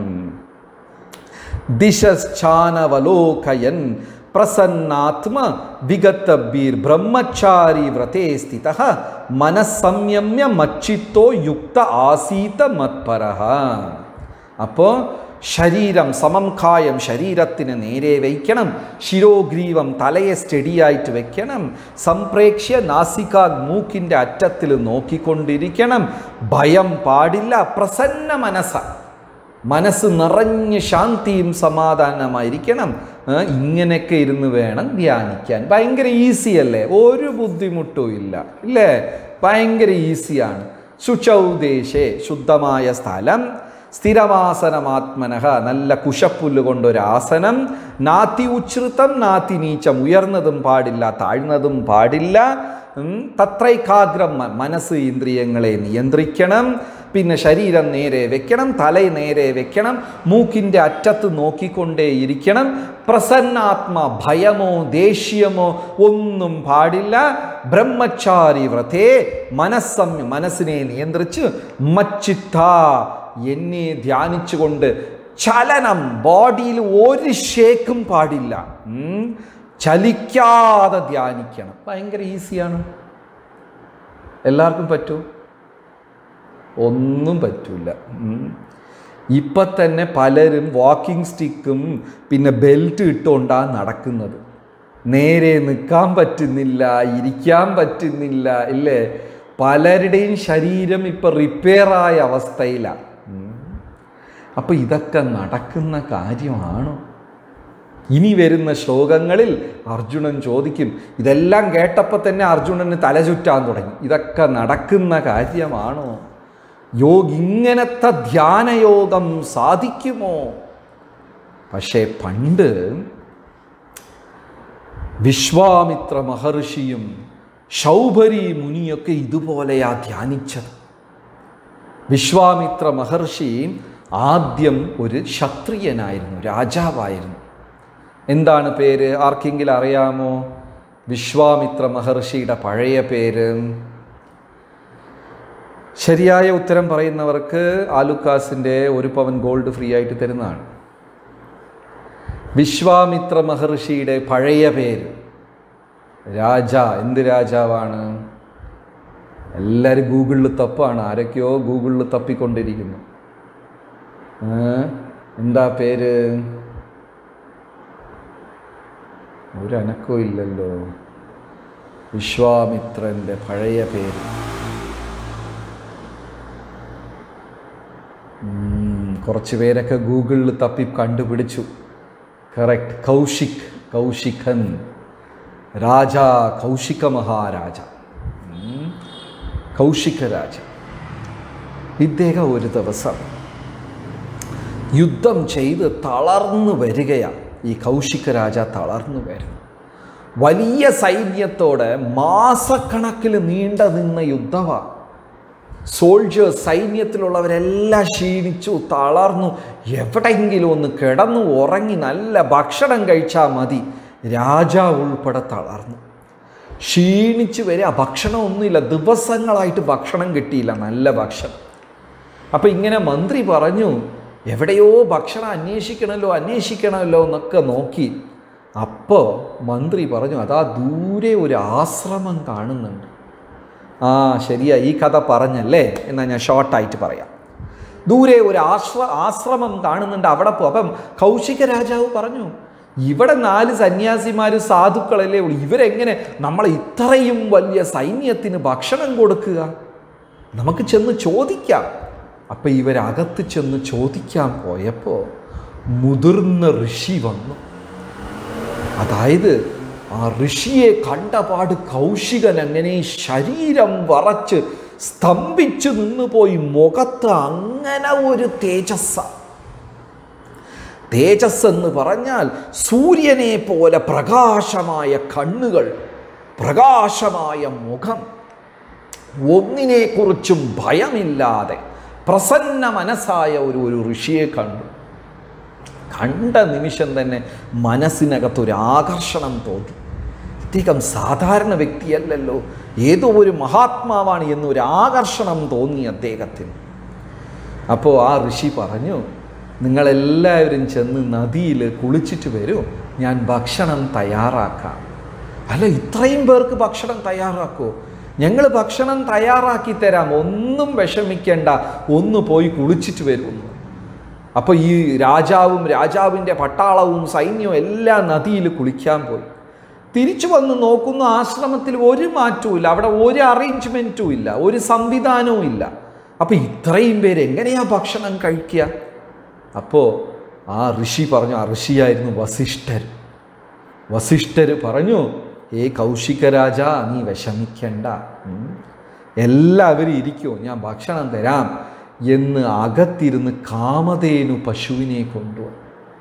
ദിശശ്ചാനവലോകയൻ പ്രസന്നാത്മ വിഗത്തബീർ ബ്രഹ്മചാരി വ്രതേ സ്ഥിത മനസ്സംയമ്യ മച്ചിത്തോ യുക്ത ആസീത മത്പരഃ അപ്പോൾ ശരീരം സമം കായം ശരീരത്തിന് നേരെ വയ്ക്കണം ശിരോഗ്രീവം തലയെ സ്റ്റഡിയായിട്ട് വെക്കണം സംപ്രേക്ഷ്യ നാസിക മൂക്കിൻ്റെ അറ്റത്തിൽ നോക്കിക്കൊണ്ടിരിക്കണം ഭയം പാടില്ല പ്രസന്ന മനസ്സ മനസ്സ് നിറഞ്ഞ് ശാന്തിയും സമാധാനമായിരിക്കണം ഏ, ഇങ്ങനെയൊക്കെ ഇരുന്ന് വേണം ധ്യാനിക്കാൻ ഭയങ്കര ഈസി അല്ലേ ഒരു ബുദ്ധിമുട്ടും ഇല്ല ഇല്ലേ ഭയങ്കര ഈസിയാണ് ശുചൗദേശേ ശുദ്ധമായ സ്ഥലം സ്ഥിരമാസനമാത്മനഃ നല്ല കുശപ്പുല്ല് കൊണ്ടൊരാസനം നാത്തി ഉച്ഛൃതം നാത്തി നീച്ചം ഉയർന്നതും പാടില്ല താഴ്ന്നതും പാടില്ല ഉം, തത്രൈകാഗ്രം മ- മനസ്സ് ഇന്ദ്രിയങ്ങളെ നിയന്ത്രിക്കണം പിന്നെ ശരീരം നേരെ വെക്കണം തല നേരെ വെക്കണം മൂക്കിൻ്റെ അറ്റത്ത് നോക്കിക്കൊണ്ടേയിരിക്കണം പ്രസന്നാത്മ ഭയമോ ദേഷ്യമോ ഒന്നും പാടില്ല ബ്രഹ്മചാരി വ്രതേ മനസ്സമ്യ മനസ്സിനെ നിയന്ത്രിച്ച് മച്ചിത്ത എന്നെ ധ്യാനിച്ചുകൊണ്ട് ചലനം ബോഡിയിൽ ഒരു ഷേക്കും പാടില്ല ഉം. ചലിക്കാതെ ധ്യാനിക്കണം ഭയങ്കര ഈസിയാണ് എല്ലാവർക്കും പറ്റൂ ഒന്നും പറ്റൂല ഉം. ഇപ്പം തന്നെ പലരും വാക്കിംഗ് സ്റ്റിക്കും പിന്നെ ബെൽറ്റ് ഇട്ടുകൊണ്ടാണ് നടക്കുന്നത് നേരെ നിൽക്കാൻ പറ്റുന്നില്ല ഇരിക്കാൻ പറ്റുന്നില്ല ഇല്ലേ പലരുടെയും ശരീരം ഇപ്പം റിപ്പയറായ അവസ്ഥയിലാണ് അപ്പോൾ ഇതൊക്കെ നടക്കുന്ന കാര്യമാണോ ഇനി വരുന്ന ശ്ലോകങ്ങളിൽ അർജുനൻ ചോദിക്കും ഇതെല്ലാം കേട്ടപ്പോൾ തന്നെ അർജുനന് തലചുറ്റാൻ തുടങ്ങി ഇതൊക്കെ നടക്കുന്ന കാര്യമാണോ യോഗ ഇങ്ങനത്തെ ധ്യാനയോഗം സാധിക്കുമോ പക്ഷേ പണ്ട് വിശ്വാമിത്ര മഹർഷിയും ശൗഭരി മുനിയൊക്കെ ഇതുപോലെയാ ധ്യാനിച്ചത് വിശ്വാമിത്ര മഹർഷി ആദ്യം ഒരു ക്ഷത്രിയനായിരുന്നു രാജാവായിരുന്നു എന്താണ് പേര് ആർക്കെങ്കിലും അറിയാമോ വിശ്വാമിത്ര മഹർഷിയുടെ പഴയ പേര് ശരിയായ ഉത്തരം പറയുന്നവർക്ക് ആലുക്കാസിൻ്റെ ഒരു പവൻ ഗോൾഡ് ഫ്രീ ആയിട്ട് തരുന്നതാണ് വിശ്വാമിത്ര മഹർഷിയുടെ പഴയ പേര് രാജ എന്ത് രാജാവാണ് എല്ലാവരും ഗൂഗിളിൽ തപ്പാണ് ആരൊക്കെയോ ഗൂഗിളിൽ തപ്പിക്കൊണ്ടിരിക്കുന്നു ഏ? എന്താ പേര് ഒരു അനക്കവും ഇല്ലല്ലോ വിശ്വാമിത്രൻ്റെ പഴയ പേര് ഉം, കുറച്ച് പേരൊക്കെ ഗൂഗിളിൽ തപ്പി കണ്ടുപിടിച്ചു കറക്റ്റ് കൗശിക് കൗശികൻ രാജ കൗശിക മഹാരാജ ഉം, കൗശിക രാജ ഇദ്ദേഹം ഒരു ദിവസം യുദ്ധം ചെയ്ത് തളർന്നു വരികയാണ് ഈ കൗശിക രാജ തളർന്നു വരുന്നു വലിയ സൈന്യത്തോടെ മാസക്കണക്കിൽ നീണ്ട നിന്ന യുദ്ധമാണ് സോൾജേഴ്സ് സൈന്യത്തിലുള്ളവരെല്ലാം ക്ഷീണിച്ചു തളർന്നു എവിടെയെങ്കിലും ഒന്ന് കിടന്നു ഉറങ്ങി നല്ല ഭക്ഷണം കഴിച്ചാൽ മതി രാജാവ് ഉൾപ്പെടെ തളർന്നു ക്ഷീണിച്ച് വരിക ഭക്ഷണമൊന്നുമില്ല ദിവസങ്ങളായിട്ട് ഭക്ഷണം കിട്ടിയില്ല നല്ല ഭക്ഷണം അപ്പം ഇങ്ങനെ മന്ത്രി പറഞ്ഞു എവിടെയോ ഭക്ഷണം അന്വേഷിക്കണമല്ലോ അന്വേഷിക്കണമല്ലോ എന്നൊക്കെ നോക്കി അപ്പോൾ മന്ത്രി പറഞ്ഞു അതാ ദൂരെ ഒരു ആശ്രമം കാണുന്നുണ്ട് ആ ശരിയാ ഈ കഥ പറഞ്ഞല്ലേ എന്നാൽ ഞാൻ ഷോർട്ടായിട്ട് പറയാം ദൂരെ ഒരു ആശ്ര ആശ്രമം കാണുന്നുണ്ട് അവിടെ പോ അപ്പം കൗശിക രാജാവ് പറഞ്ഞു ഇവിടെ നാല് സന്യാസിമാർ സാധുക്കളല്ലേ ഉള്ളൂ ഇവരെങ്ങനെ നമ്മളെ ഇത്രയും വലിയ സൈന്യത്തിന് ഭക്ഷണം കൊടുക്കുക നമുക്ക് ചെന്ന് ചോദിക്കാം അപ്പം ഇവരകത്ത് ചെന്ന് ചോദിക്കാൻ പോയപ്പോൾ മുതിർന്ന ഋഷി വന്നു അതായത് ആ ഋഷിയെ കണ്ടപാട് കൗശികൻ അങ്ങനെ ശരീരം വറച്ച് സ്തംഭിച്ചു നിന്നുപോയി മുഖത്ത് അങ്ങനെ ഒരു തേജസ്സ തേജസ് എന്ന് പറഞ്ഞാൽ സൂര്യനെ പോലെ പ്രകാശമായ കണ്ണുകൾ പ്രകാശമായ മുഖം ഒന്നിനെക്കുറിച്ചും ഭയമില്ലാതെ പ്രസന്ന മനസ്സായ ഒരു ഒരു ഋഷിയെ കണ്ടു കണ്ട നിമിഷം തന്നെ മനസ്സിനകത്തൊരു ആകർഷണം തോന്നി ഇദ്ദേഹം സാധാരണ വ്യക്തിയല്ലല്ലോ ഏതോ ഒരു മഹാത്മാവാണ് എന്നൊരു ആകർഷണം തോന്നി അദ്ദേഹത്തിന് അപ്പോൾ ആ ഋഷി പറഞ്ഞു നിങ്ങളെല്ലാവരും ചെന്ന് നദിയിൽ കുളിച്ചിട്ട് വരൂ ഞാൻ ഭക്ഷണം തയ്യാറാക്കാം അല്ല ഇത്രയും പേർക്ക് ഭക്ഷണം തയ്യാറാക്കോ ഞങ്ങൾ ഭക്ഷണം തയ്യാറാക്കി തരാം ഒന്നും വിഷമിക്കേണ്ട ഒന്ന് പോയി കുളിച്ചിട്ട് വരുമെന്ന് അപ്പോൾ ഈ രാജാവും രാജാവിൻ്റെ പട്ടാളവും സൈന്യവും എല്ലാം നദിയിൽ കുളിക്കാൻ പോയി തിരിച്ചു വന്ന് നോക്കുന്ന ആശ്രമത്തിൽ ഒരു മാറ്റവും ഇല്ല അവിടെ ഒരു അറേഞ്ച്മെൻറ്റും ഇല്ല ഒരു സംവിധാനവും ഇല്ല അപ്പോൾ ഇത്രയും പേര് എങ്ങനെയാ ഭക്ഷണം കഴിക്കുക അപ്പോൾ ആ ഋഷി പറഞ്ഞു ആ ഋഷിയായിരുന്നു വസിഷ്ഠർ വസിഷ്ഠർ പറഞ്ഞു ഏ കൗശിക രാജ നീ വിഷമിക്കണ്ട ഉം. എല്ലാവരും ഇരിക്കുമോ ഞാൻ ഭക്ഷണം തരാം എന്ന് അകത്തിരുന്ന് കാമധേനു പശുവിനെ കൊണ്ടുവന്നു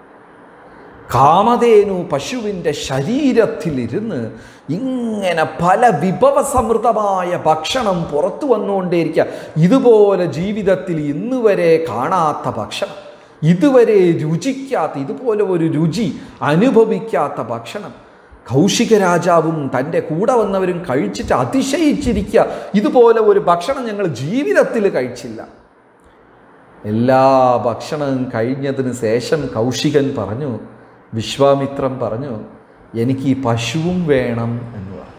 കാമധേനു പശുവിൻ്റെ ശരീരത്തിലിരുന്ന് ഇങ്ങനെ പല വിഭവസമൃദ്ധമായ ഭക്ഷണം പുറത്തു വന്നുകൊണ്ടേയിരിക്കുക ഇതുപോലെ ജീവിതത്തിൽ ഇന്ന് വരെ കാണാത്ത ഭക്ഷണം ഇതുവരെ രുചിക്കാത്ത ഇതുപോലെ ഒരു രുചി അനുഭവിക്കാത്ത ഭക്ഷണം കൗശിക രാജാവും തൻ്റെ കൂടെ വന്നവരും കഴിച്ചിട്ട് അതിശയിച്ചിരിക്കുക ഇതുപോലെ ഒരു ഭക്ഷണം ഞങ്ങൾ ജീവിതത്തിൽ കഴിച്ചില്ല എല്ലാ ഭക്ഷണവും കഴിഞ്ഞതിന് ശേഷം കൗശികൻ പറഞ്ഞു വിശ്വാമിത്രം പറഞ്ഞു എനിക്ക് ഈ പശുവും വേണം എന്ന് പറഞ്ഞു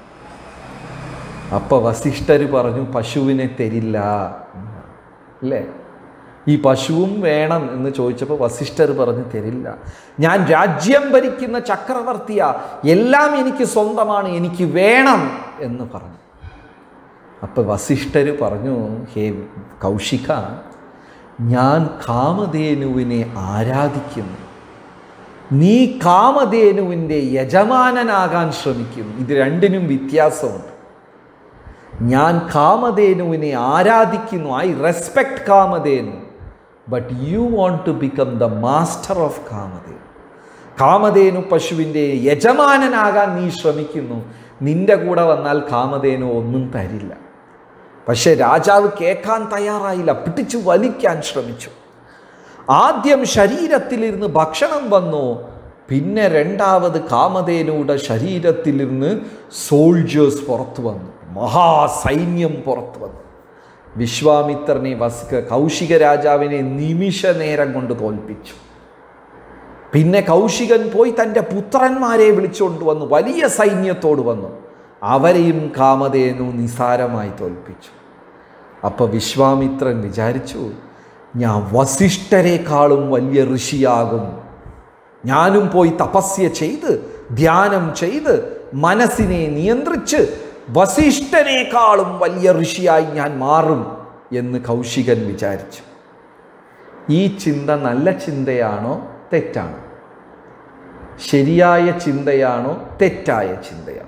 അപ്പോൾ വസിഷ്ഠർ പറഞ്ഞു പശുവിനെ തരില്ല എന്ന് പറഞ്ഞു. അല്ലേ ഈ പശുവും വേണം എന്ന് ചോദിച്ചപ്പോൾ വസിഷ്ഠർ പറഞ്ഞു തരില്ല ഞാൻ രാജ്യം ഭരിക്കുന്ന ചക്രവർത്തിയാ എല്ലാം എനിക്ക് സ്വന്തമാണ് എനിക്ക് വേണം എന്ന് പറഞ്ഞു അപ്പോൾ വസിഷ്ഠർ പറഞ്ഞു ഹേ കൗശിക ഞാൻ കാമധേനുവിനെ ആരാധിക്കുന്നു നീ കാമധേനുവിൻ്റെ യജമാനനാകാൻ ശ്രമിക്കുന്നു ഇത് രണ്ടിനും വ്യത്യാസമുണ്ട് ഞാൻ കാമധേനുവിനെ ആരാധിക്കുന്നു I respect Kamadhenu but you want to become the master of Kamadhenu Kamadhenu പശുവിൻ്റെ യജമാനനാകാൻ നീ ശ്രമിക്കുന്നു നിന്റെ കൂടെ വന്നാൽ കാമധേനു ഒന്നും തരില്ല പക്ഷേ രാജാവ് കേൾക്കാൻ തയ്യാറായില്ല പിടിച്ചു വലിക്കാൻ ശ്രമിച്ചു ആദ്യം ശരീരത്തിലിരുന്ന് ഭക്ഷണം വന്നു പിന്നെ രണ്ടാമത് കാമധേനുയുടെ ശരീരത്തിലിരുന്ന് സോൾജേഴ്സ് പുറത്തു വന്നു മഹാസൈന്യം പുറത്തു വന്നു വിശ്വാമിത്രനെ വസ് കൗശിക രാജാവിനെ നിമിഷ നേരം കൊണ്ട് തോൽപ്പിച്ചു പിന്നെ കൗശികൻ പോയി തൻ്റെ പുത്രന്മാരെ വിളിച്ചുകൊണ്ട് വന്നു വലിയ സൈന്യത്തോട് വന്നു അവരെയും കാമധേനു നിസാരമായി തോൽപ്പിച്ചു അപ്പോൾ വിശ്വാമിത്രൻ വിചാരിച്ചു ഞാൻ വസിഷ്ഠരെക്കാളും വലിയ ഋഷിയാകും ഞാനും പോയി തപസ്യ ചെയ്ത് ധ്യാനം ചെയ്ത് മനസ്സിനെ നിയന്ത്രിച്ച് വസിഷ്ഠനേക്കാളും വലിയ ഋഷിയായി ഞാൻ മാറും എന്ന് കൗശികൻ വിചാരിച്ചു ഈ ചിന്ത നല്ല ചിന്തയാണോ തെറ്റാണോ ശരിയായ ചിന്തയാണോ തെറ്റായ ചിന്തയാണോ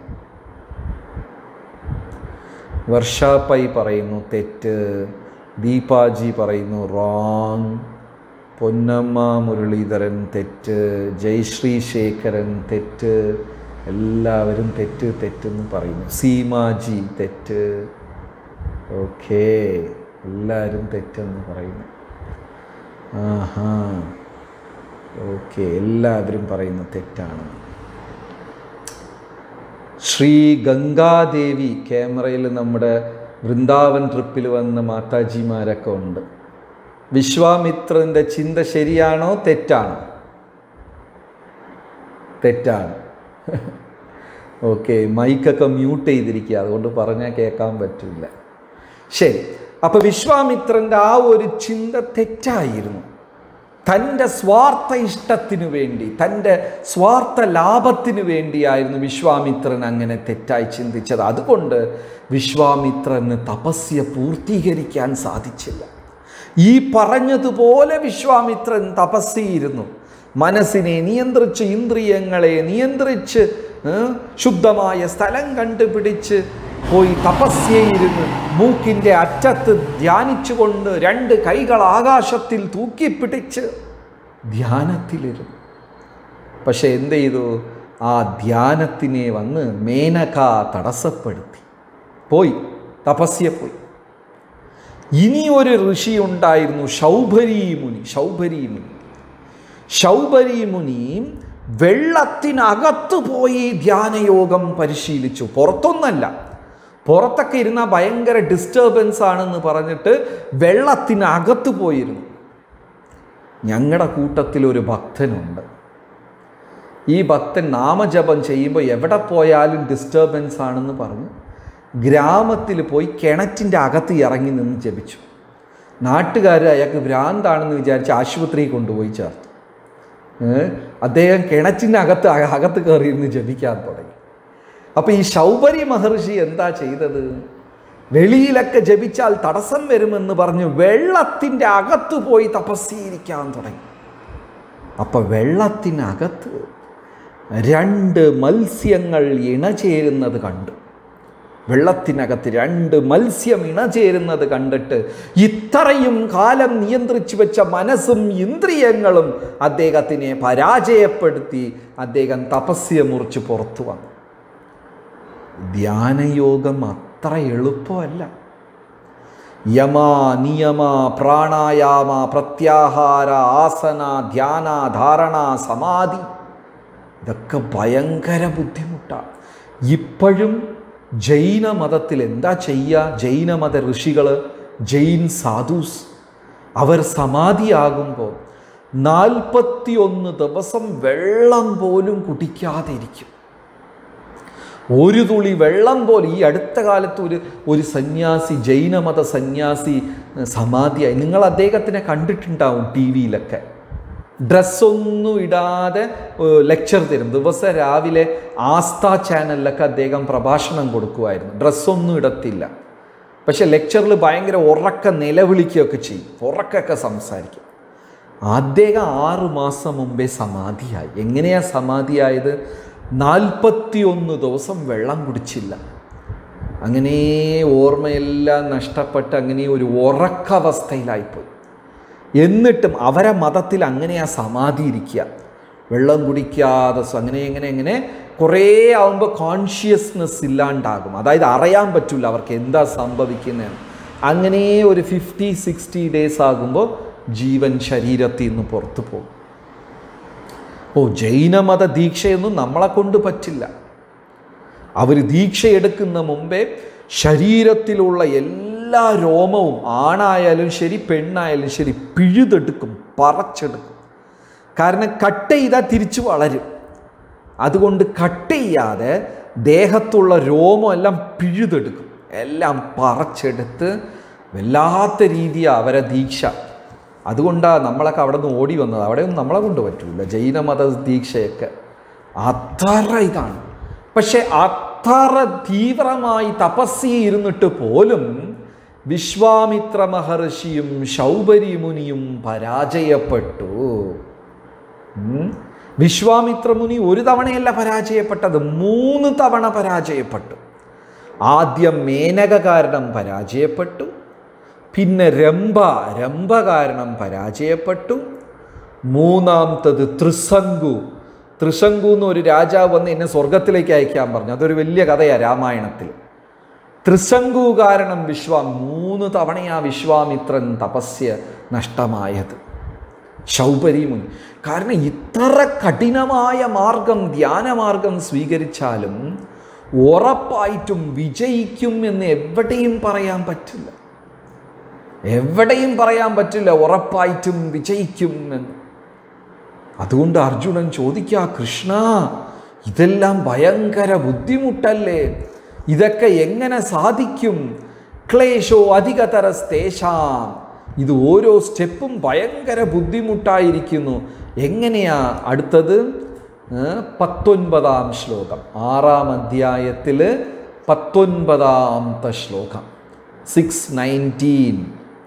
വർഷാപ്പൈ പറയുന്നു തെറ്റ് ദീപാജി പറയുന്നു റോങ് പൊന്നമ്മ മുരളീധരൻ തെറ്റ് ജയശ്രീ ശേഖരൻ തെറ്റ് എല്ലാവരും തെറ്റ് തെറ്റെന്ന് പറയുന്നു സീമാജി തെറ്റ് ഓക്കേ എല്ലാവരും തെറ്റെന്ന് പറയുന്നു ആഹാ ഓക്കെ എല്ലാവരും പറയുന്നു തെറ്റാണ് ശ്രീ ഗംഗാദേവി ക്യാമറയിൽ നമ്മുടെ വൃന്ദാവൻ ട്രിപ്പിൽ വന്ന മാതാജിമാരൊക്കെ ഉണ്ട് വിശ്വാമിത്രൻ്റെ ചിന്ത ശരിയാണോ തെറ്റാണോ തെറ്റാണ് ഓക്കെ മൈക്കൊക്കെ മ്യൂട്ട് ചെയ്തിരിക്കുക അതുകൊണ്ട് പറഞ്ഞാൽ കേൾക്കാൻ പറ്റില്ല ശരി അപ്പോൾ വിശ്വാമിത്രൻ്റെ ആ ഒരു ചിന്ത തെറ്റായിരുന്നു തൻ്റെ സ്വാർത്ഥ ഇഷ്ടത്തിനു വേണ്ടി തൻ്റെ സ്വാർത്ഥ ലാഭത്തിനു വേണ്ടിയായിരുന്നു വിശ്വാമിത്രൻ അങ്ങനെ തെറ്റായി ചിന്തിച്ചത് അതുകൊണ്ട് വിശ്വാമിത്രന് തപസ്യ പൂർത്തീകരിക്കാൻ സാധിച്ചില്ല ഈ പറഞ്ഞതുപോലെ വിശ്വാമിത്രൻ തപസ്സിയിരുന്നു മനസ്സിനെ നിയന്ത്രിച്ച് ഇന്ദ്രിയങ്ങളെ നിയന്ത്രിച്ച് ഏ, ശുദ്ധമായ സ്ഥലം കണ്ടുപിടിച്ച് പോയി തപസ്യയിരുന്ന് മൂക്കിൻ്റെ അറ്റത്ത് ധ്യാനിച്ചുകൊണ്ട് രണ്ട് കൈകൾ ആകാശത്തിൽ തൂക്കിപ്പിടിച്ച് ധ്യാനത്തിലിരുന്നു പക്ഷെ എന്ത് ചെയ്തു ആ ധ്യാനത്തിനെ വന്ന് മേനക തടസ്സപ്പെടുത്തി പോയി തപസ്യ പോയി ഇനി ഒരു ഋഷി ഉണ്ടായിരുന്നു ശൗഭരി മുനി ശൗഭരി മുനി ശൗഭരി മുനി വെള്ളത്തിനകത്ത് പോയി ധ്യാനയോഗം പരിശീലിച്ചു പുറത്തൊന്നല്ല പുറത്തൊക്കെ ഇരുന്ന ഭയങ്കര ഡിസ്റ്റർബൻസ് ആണെന്ന് പറഞ്ഞിട്ട് വെള്ളത്തിനകത്ത് പോയിരുന്നു ഞങ്ങളുടെ കൂട്ടത്തിൽ ഒരു ഭക്തനുണ്ട് ഈ ഭക്തൻ നാമജപം ചെയ്യുമ്പോൾ എവിടെ പോയാലും ഡിസ്റ്റർബൻസ് ആണെന്ന് പറഞ്ഞു ഗ്രാമത്തിൽ പോയി കിണറ്റിൻ്റെ അകത്ത് ഇറങ്ങി നിന്ന് ജപിച്ചു നാട്ടുകാർ അയാൾക്ക് ഭ്രാന്താണെന്ന് വിചാരിച്ച് ആശുപത്രിയിൽ കൊണ്ടുപോയി ചേർത്തു ഏ? അദ്ദേഹം കിണറ്റിനകത്ത് അക- അകത്ത് കയറിയിരുന്ന് ജപിക്കാൻ തുടങ്ങി അപ്പോൾ ഈ ശൗബരി മഹർഷി എന്താ ചെയ്തത് വെളിയിലൊക്കെ ജപിച്ചാൽ തടസ്സം വരുമെന്ന് പറഞ്ഞ് വെള്ളത്തിൻ്റെ അകത്ത് പോയി തപസ്സീകരിക്കാൻ തുടങ്ങി അപ്പം വെള്ളത്തിനകത്ത് രണ്ട് മത്സ്യങ്ങൾ ഇണചേരുന്നത് കണ്ടു വെള്ളത്തിനകത്ത് രണ്ട് മത്സ്യം ഇണചേരുന്നത് കണ്ടിട്ട് ഇത്രയും കാലം നിയന്ത്രിച്ചു വെച്ച മനസ്സും ഇന്ദ്രിയങ്ങളും അദ്ദേഹത്തിനെ പരാജയപ്പെടുത്തി അദ്ദേഹം തപസ്യ മുറിച്ച് പുറത്തു വന്നു ധ്യാനയോഗം അത്ര എളുപ്പമല്ല യമ നിയമ പ്രാണായാമ പ്രത്യാഹാര ആസന ധ്യാന ധാരണ സമാധി ഇതൊക്കെ ഭയങ്കര ബുദ്ധിമുട്ടാണ് ഇപ്പോഴും ജൈന മതത്തിൽ എന്താ ചെയ്യുക ജൈനമത ഋഷികൾ ജൈൻ സാധുസ് അവർ സമാധിയാകുമ്പോൾ നാൽപ്പത്തി ഒന്ന് ദിവസം വെള്ളം പോലും കുടിക്കാതെ ഇരിക്കും ഒരു തുളി വെള്ളം പോലും ഈ അടുത്ത കാലത്ത് ഒരു ഒരു സന്യാസി ജൈനമത സന്യാസി ഏഹ്, സമാധിയായി നിങ്ങൾ അദ്ദേഹത്തിനെ കണ്ടിട്ടുണ്ടാവും ടി വിയിലൊക്കെ ഡ്രസ്സൊന്നും ഇടാതെ ലെക്ചർ തരും ദിവസം രാവിലെ ആസ്ഥ ചാനലിലൊക്കെ അദ്ദേഹം പ്രഭാഷണം കൊടുക്കുമായിരുന്നു ഡ്രസ്സൊന്നും ഇടത്തില്ല പക്ഷെ ലെക്ചറിൽ ഭയങ്കര ഉറക്ക നിലവിളിക്കുകയൊക്കെ ചെയ്യും ഉറക്കൊക്കെ സംസാരിക്കും അദ്ദേഹം ആറു മാസം മുമ്പേ സമാധിയായി എങ്ങനെയാ സമാധിയായത് നാൽപ്പത്തി ഒന്ന് ദിവസം വെള്ളം കുടിച്ചില്ല അങ്ങനെ ഓർമ്മയെല്ലാം നഷ്ടപ്പെട്ട് അങ്ങനെ ഒരു ഉറക്കവസ്ഥയിലായിപ്പോയി എന്നിട്ടും അവരെ മതത്തിൽ അങ്ങനെയാ സമാധി ഇരിക്കുക വെള്ളം കുടിക്കാതെ സ- അങ്ങനെ എങ്ങനെ എങ്ങനെ കുറേ ആവുമ്പോൾ കോൺഷ്യസ്നെസ് ഇല്ലാണ്ടാകും അതായത് അറിയാൻ പറ്റില്ല അവർക്ക് എന്താ സംഭവിക്കുന്നതെന്ന് അങ്ങനെ ഒരു ഫിഫ്റ്റി സിക്സ്റ്റി ഡേയ്സ് ആകുമ്പോൾ ജീവൻ ശരീരത്തിൽ നിന്ന് പുറത്തു പോകും ഓ ജൈനമത ദീക്ഷയൊന്നും നമ്മളെ കൊണ്ട് പറ്റില്ല അവർ ദീക്ഷയെടുക്കുന്ന മുമ്പേ ശരീരത്തിലുള്ള എല്ലാ രോമവും ആണായാലും ശരി പെണ്ണായാലും ശരി പിഴുതെടുക്കും പറച്ചെടുക്കും കാരണം കട്ട് ചെയ്താൽ തിരിച്ചു വളരും അതുകൊണ്ട് കട്ട് ചെയ്യാതെ ദേഹത്തുള്ള രോമം എല്ലാം പിഴുതെടുക്കും എല്ലാം പറച്ചെടുത്ത് വല്ലാത്ത രീതിയാണ് അവരെ ദീക്ഷ അതുകൊണ്ടാണ് നമ്മളൊക്കെ അവിടെ നിന്ന് ഓടി വന്നത് അവിടെയൊന്നും നമ്മളെ കൊണ്ട് പറ്റൂല ജൈനമത ദീക്ഷയൊക്കെ അത്ര ഇതാണ് പക്ഷെ അത്ര തീവ്രമായി തപസ്സി ഇരുന്നിട്ട് പോലും വിശ്വാമിത്ര മഹർഷിയും ശൗബരി മുനിയും പരാജയപ്പെട്ടു ഉം. വിശ്വാമിത്ര മുനി ഒരു തവണയല്ല പരാജയപ്പെട്ടത് മൂന്ന് തവണ പരാജയപ്പെട്ടു ആദ്യം മേനക കാരണം പരാജയപ്പെട്ടു പിന്നെ രംഭ രംഭ കാരണം പരാജയപ്പെട്ടു മൂന്നാമത്തത് ത്രിശങ്കു ത്രിശങ്കു എന്നൊരു രാജാവ് വന്ന് എന്നെ സ്വർഗത്തിലേക്ക് അയക്കാൻ പറഞ്ഞു അതൊരു വലിയ കഥയാണ് രാമായണത്തിൽ ത്രിശങ്കു കാരണം വിശ്വാ മൂന്ന് തവണയാ വിശ്വാമിത്രൻ തപസ്യ നഷ്ടമായത് ശൗപരി മുനി കാരണം ഇത്ര കഠിനമായ മാർഗം ധ്യാനമാർഗം സ്വീകരിച്ചാലും ഉറപ്പായിട്ടും വിജയിക്കും എന്ന് എവിടെയും പറയാൻ പറ്റില്ല എവിടെയും പറയാൻ പറ്റില്ല ഉറപ്പായിട്ടും വിജയിക്കും എന്ന് അതുകൊണ്ട് അർജുനൻ ചോദിക്കുക കൃഷ്ണ ഇതെല്ലാം ഭയങ്കര ബുദ്ധിമുട്ടല്ലേ ഇതൊക്കെ എങ്ങനെ സാധിക്കും ക്ലേശോ അധികതരസ്തേഷാം ഇത് ഓരോ സ്റ്റെപ്പും ഭയങ്കര ബുദ്ധിമുട്ടായിരിക്കുന്നു എങ്ങനെയാ അടുത്തത് ഏ, പത്തൊൻപതാം ശ്ലോകം ആറാം അധ്യായത്തിൽ പത്തൊൻപതാമത്തെ ശ്ലോകം സിക്സ് നയൻറ്റീൻ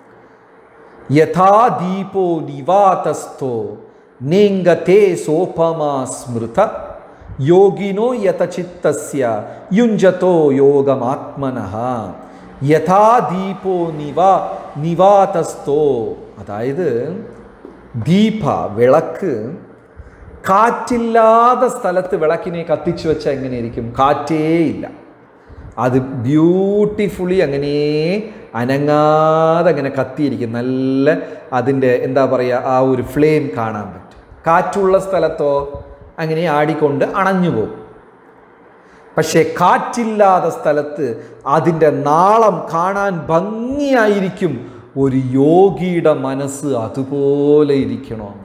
യഥാ ദീപോ നിവാതസ്ഥോ നേങ്കത്തെ സോപമാ സ്മൃത യോഗിനോ യഥചിത്തസ്യ യുഞ്ജതോ യോഗമാത്മനഃ യഥാ ദീപോ നിവാ നിവാതസ്ഥോ അതായത് ദീപ വിളക്ക് കാറ്റില്ലാത്ത സ്ഥലത്ത് വിളക്കിനെ കത്തിച്ചു വെച്ചാൽ എങ്ങനെയിരിക്കും കാറ്റേ ഇല്ല അത് ബ്യൂട്ടിഫുള്ളി അങ്ങനെ അനങ്ങാതെ അങ്ങനെ കത്തിയിരിക്കും നല്ല അതിൻ്റെ എന്താ പറയുക ആ ഒരു ഫ്ലെയിം കാണാൻ പറ്റും കാറ്റുള്ള സ്ഥലത്തോ അങ്ങനെ ആടിക്കൊണ്ട് അണഞ്ഞു പോകും പക്ഷേ കാറ്റില്ലാത്ത സ്ഥലത്ത് അതിൻ്റെ നാളം കാണാൻ ഭംഗിയായിരിക്കും ഒരു യോഗിയുടെ മനസ്സ് അതുപോലെ ഇരിക്കണമെന്ന്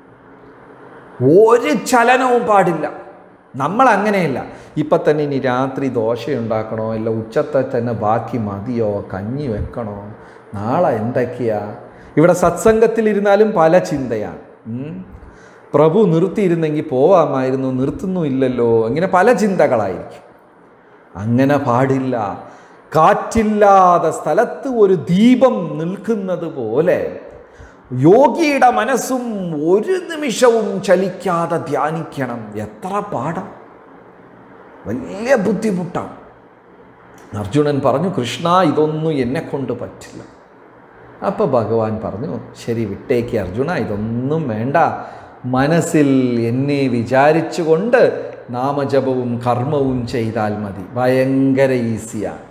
ഒരു ചലനവും പാടില്ല നമ്മൾ അങ്ങനെയല്ല ഇപ്പം തന്നെ ഇനി രാത്രി ദോശ ഉണ്ടാക്കണോ ഇല്ല ഉച്ചത്തെ തന്നെ ബാക്കി മതിയോ കഞ്ഞി വെക്കണോ നാളെ എന്തൊക്കെയാ ഇവിടെ സത്സംഗത്തിലിരുന്നാലും പല ചിന്തയാണ് ഉം. പ്രഭു നിർത്തിയിരുന്നെങ്കിൽ പോവാമായിരുന്നു നിർത്തുന്നു ഇല്ലല്ലോ ഇങ്ങനെ പല ചിന്തകളായിരിക്കും അങ്ങനെ പാടില്ല കാറ്റില്ലാതെ സ്ഥലത്ത് ഒരു ദീപം നിൽക്കുന്നത് പോലെ യോഗിയുടെ മനസ്സും ഒരു നിമിഷവും ചലിക്കാതെ ധ്യാനിക്കണം എത്ര പാടാം വലിയ ബുദ്ധിമുട്ടാണ് അർജുനൻ പറഞ്ഞു കൃഷ്ണ ഇതൊന്നും എന്നെ കൊണ്ട് പറ്റില്ല അപ്പോൾ ഭഗവാൻ പറഞ്ഞു ശരി വിട്ടേക്ക് അർജുന ഇതൊന്നും വേണ്ട മനസ്സിൽ എന്നെ വിചാരിച്ചുകൊണ്ട് നാമജപവും കർമ്മവും ചെയ്താൽ മതി ഭയങ്കര ഈസിയാണ്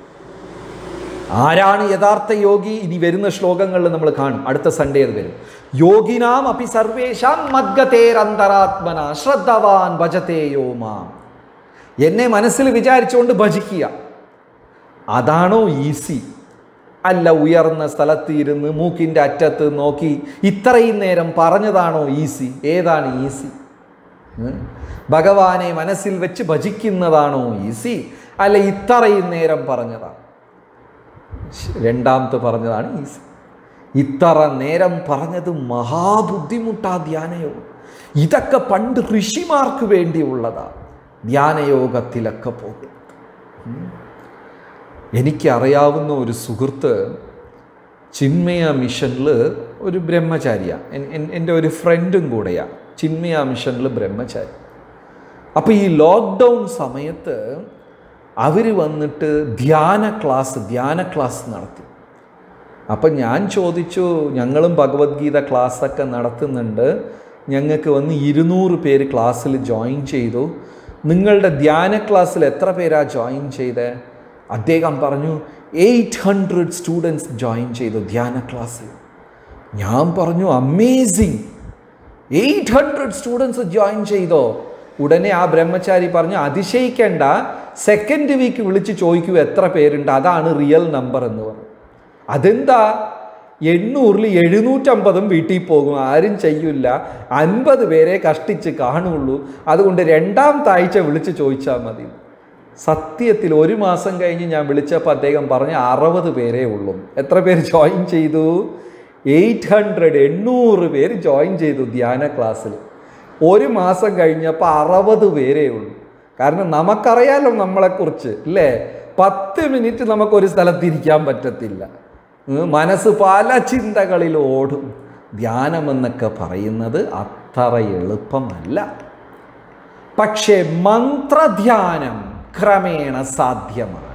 ആരാണ് യഥാർത്ഥ യോഗി ഇനി വരുന്ന ശ്ലോകങ്ങളിൽ നമ്മൾ കാണും അടുത്ത സൺഡേ അത് വരും യോഗിനാം അപി സർവേഷാം മദ്ഗതേരന്തരാത്മന ശ്രദ്ധവാൻ ഭജതേ യോ മാം എന്നെ മനസ്സിൽ വിചാരിച്ചുകൊണ്ട് ഭജിക്കുക അതാണോ ഈസി അല്ല ഉയർന്ന സ്ഥലത്ത് ഇരുന്ന് മൂക്കിൻ്റെ അറ്റത്ത് നോക്കി ഇത്രയും നേരം പറഞ്ഞതാണോ ഈസി ഏതാണ് ഈസി ഉം. ഭഗവാനെ മനസ്സിൽ വെച്ച് ഭജിക്കുന്നതാണോ ഈസി അല്ല ഇത്രയും നേരം പറഞ്ഞതാണ് രണ്ടാമത്തെ പറഞ്ഞതാണ് ഈസി ഇത്ര നേരം പറഞ്ഞത് മഹാബുദ്ധിമുട്ടാ ധ്യാനയോഗം ഇതൊക്കെ പണ്ട് ഋഷിമാർക്ക് വേണ്ടിയുള്ളതാ ധ്യാനയോഗത്തിലൊക്കെ പോകും ഉം. എനിക്കറിയാവുന്ന ഒരു സുഹൃത്ത് ചിന്മയ മിഷനിൽ ഒരു ബ്രഹ്മചാരിയാണ് എൻ്റെ ഒരു ഫ്രണ്ടും കൂടെയാണ് ചിന്മയ മിഷനിൽ ബ്രഹ്മചാരി അപ്പോൾ ഈ ലോക്ക്ഡൗൺ സമയത്ത് അവർ വന്നിട്ട് ധ്യാന ക്ലാസ് ധ്യാന ക്ലാസ് നടത്തി അപ്പം ഞാൻ ചോദിച്ചു ഞങ്ങളും ഭഗവത്ഗീത ക്ലാസ്സൊക്കെ നടത്തുന്നുണ്ട് ഞങ്ങൾക്ക് വന്ന് ഇരുന്നൂറ് പേര് ക്ലാസ്സിൽ ജോയിൻ ചെയ്തു നിങ്ങളുടെ ധ്യാന ക്ലാസ്സിൽ എത്ര പേരാ ജോയിൻ ചെയ്തേ അദ്ദേഹം പറഞ്ഞു എയ്റ്റ് ഹൺഡ്രഡ് സ്റ്റുഡൻസ് ജോയിൻ ചെയ്തു ധ്യാന ക്ലാസ്സിൽ ഞാൻ പറഞ്ഞു amazing eight hundred students join ചെയ്തോ ഉടനെ ആ ബ്രഹ്മചാരി പറഞ്ഞു അതിശയിക്കേണ്ട സെക്കൻഡ് വീക്ക് വിളിച്ച് ചോദിക്കൂ എത്ര പേരുണ്ട് അതാണ് റിയൽ നമ്പർ എന്ന് പറഞ്ഞു അതെന്താ എണ്ണൂറിൽ എഴുന്നൂറ്റമ്പതും വീട്ടിൽ പോകും ആരും ചെയ്യില്ല അൻപത് പേരെ കഷ്ടിച്ച് കാണുള്ളൂ അതുകൊണ്ട് രണ്ടാമത്തെ ആഴ്ച വിളിച്ച് ചോദിച്ചാൽ മതി സത്യത്തിൽ ഒരു മാസം കഴിഞ്ഞ് ഞാൻ വിളിച്ചപ്പോൾ അദ്ദേഹം പറഞ്ഞ അറുപത് പേരേ ഉള്ളൂ എത്ര പേര് ജോയിൻ ചെയ്തു എയ്റ്റ് ഹൺഡ്രഡ് എണ്ണൂറ് പേര് ജോയിൻ ചെയ്തു ധ്യാന ക്ലാസ്സിൽ ഒരു മാസം കഴിഞ്ഞപ്പോൾ അറുപത് പേരേ ഉള്ളൂ കാരണം നമുക്കറിയാലോ നമ്മളെക്കുറിച്ച് ഇല്ലേ പത്ത് മിനിറ്റ് നമുക്കൊരു സ്ഥലത്തിരിക്കാൻ പറ്റത്തില്ല ഉം, മനസ്സ് പല ചിന്തകളിൽ ഓടും ധ്യാനമെന്നൊക്കെ പറയുന്നത് അത്ര എളുപ്പമല്ല പക്ഷേ മന്ത്രധ്യാനം ക്രമേണ സാധ്യമാണ്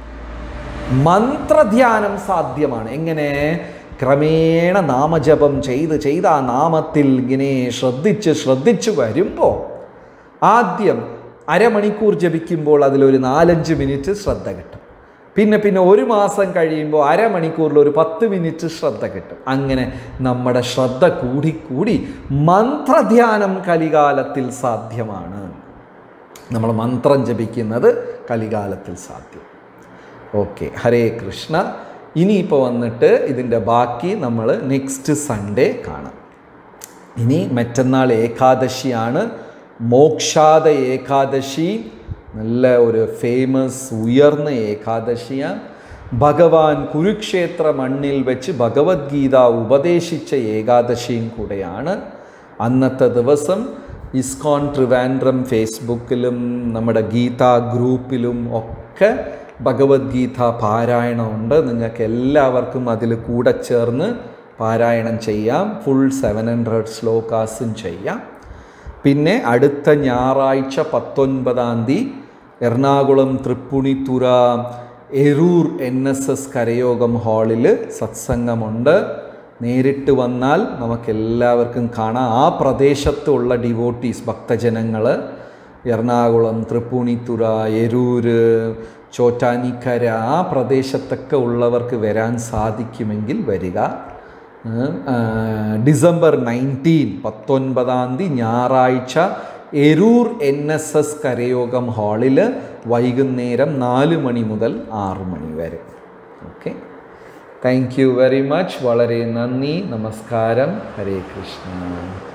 മന്ത്രധ്യാനം സാധ്യമാണ് എങ്ങനെ ക്രമേണ നാമജപം ചെയ്ത് ചെയ്ത് ആ നാമത്തിൽ ഇങ്ങനെ ശ്രദ്ധിച്ച് ശ്രദ്ധിച്ച് വരുമ്പോൾ ആദ്യം അരമണിക്കൂർ ജപിക്കുമ്പോൾ അതിലൊരു നാലഞ്ച് മിനിറ്റ് ശ്രദ്ധ കിട്ടും പിന്നെ പിന്നെ ഒരു മാസം കഴിയുമ്പോൾ അരമണിക്കൂറിൽ ഒരു പത്ത് മിനിറ്റ് ശ്രദ്ധ കിട്ടും അങ്ങനെ നമ്മുടെ ശ്രദ്ധ കൂടിക്കൂടി മന്ത്രധ്യാനം കലികാലത്തിൽ സാധ്യമാണ് നമ്മൾ മന്ത്രം ജപിക്കുന്നത് കലികാലത്തിൽ സാധ്യം ഓക്കെ ഹരേ കൃഷ്ണ ഇനിയിപ്പോൾ വന്നിട്ട് ഇതിൻ്റെ ബാക്കി നമ്മൾ നെക്സ്റ്റ് സൺഡേ കാണാം ഇനി മറ്റന്നാൾ ഏകാദശിയാണ് മോക്ഷാദ ഏകാദശി നല്ല ഒരു ഫേമസ് ഉയർന്ന ഏകാദശിയാണ് ഭഗവാൻ കുരുക്ഷേത്ര മണ്ണിൽ വെച്ച് ഭഗവത്ഗീത ഉപദേശിച്ച ഏകാദശിയും കൂടെയാണ് അന്നത്തെ ദിവസം ഇസ്കോൺ ട്രിവാൻഡ്രം ഫേസ്ബുക്കിലും നമ്മുടെ ഗീത ഗ്രൂപ്പിലും ഒക്കെ ഭഗവത്ഗീത പാരായണമുണ്ട് നിങ്ങൾക്ക് എല്ലാവർക്കും അതിൽ കൂടെ ചേർന്ന് പാരായണം ചെയ്യാം ഫുൾ സെവൻ ഹൺഡ്രഡ് ശ്ലോകാസും ചെയ്യാം പിന്നെ അടുത്ത ഞായറാഴ്ച പത്തൊൻപതാം തീയതി Ernakulam Tripunithura Eroor N S S കരയോഗം ഹാളിൽ സത്സംഗമുണ്ട് നേരിട്ട് വന്നാൽ നമുക്കെല്ലാവർക്കും കാണാം ആ പ്രദേശത്തുള്ള ഡിവോട്ടീസ് ഭക്തജനങ്ങൾ എറണാകുളം തൃപ്പൂണിത്തുറ എരൂര് ചോറ്റാനിക്കര ആ പ്രദേശത്തൊക്കെ ഉള്ളവർക്ക് വരാൻ സാധിക്കുമെങ്കിൽ വരിക ഏഹ്, ആ, ഡിസംബർ നയൻറ്റീൻ പത്തൊൻപതാം തീയതി ഞായറാഴ്ച എരൂർ എൻ എസ് എസ് കരയോഗം ഹാളിൽ വൈകുന്നേരം നാല് മണി മുതൽ ആറ് മണി വരെ okay thank you very much വളരെ നന്ദി നമസ്കാരം ഹരേ കൃഷ്ണ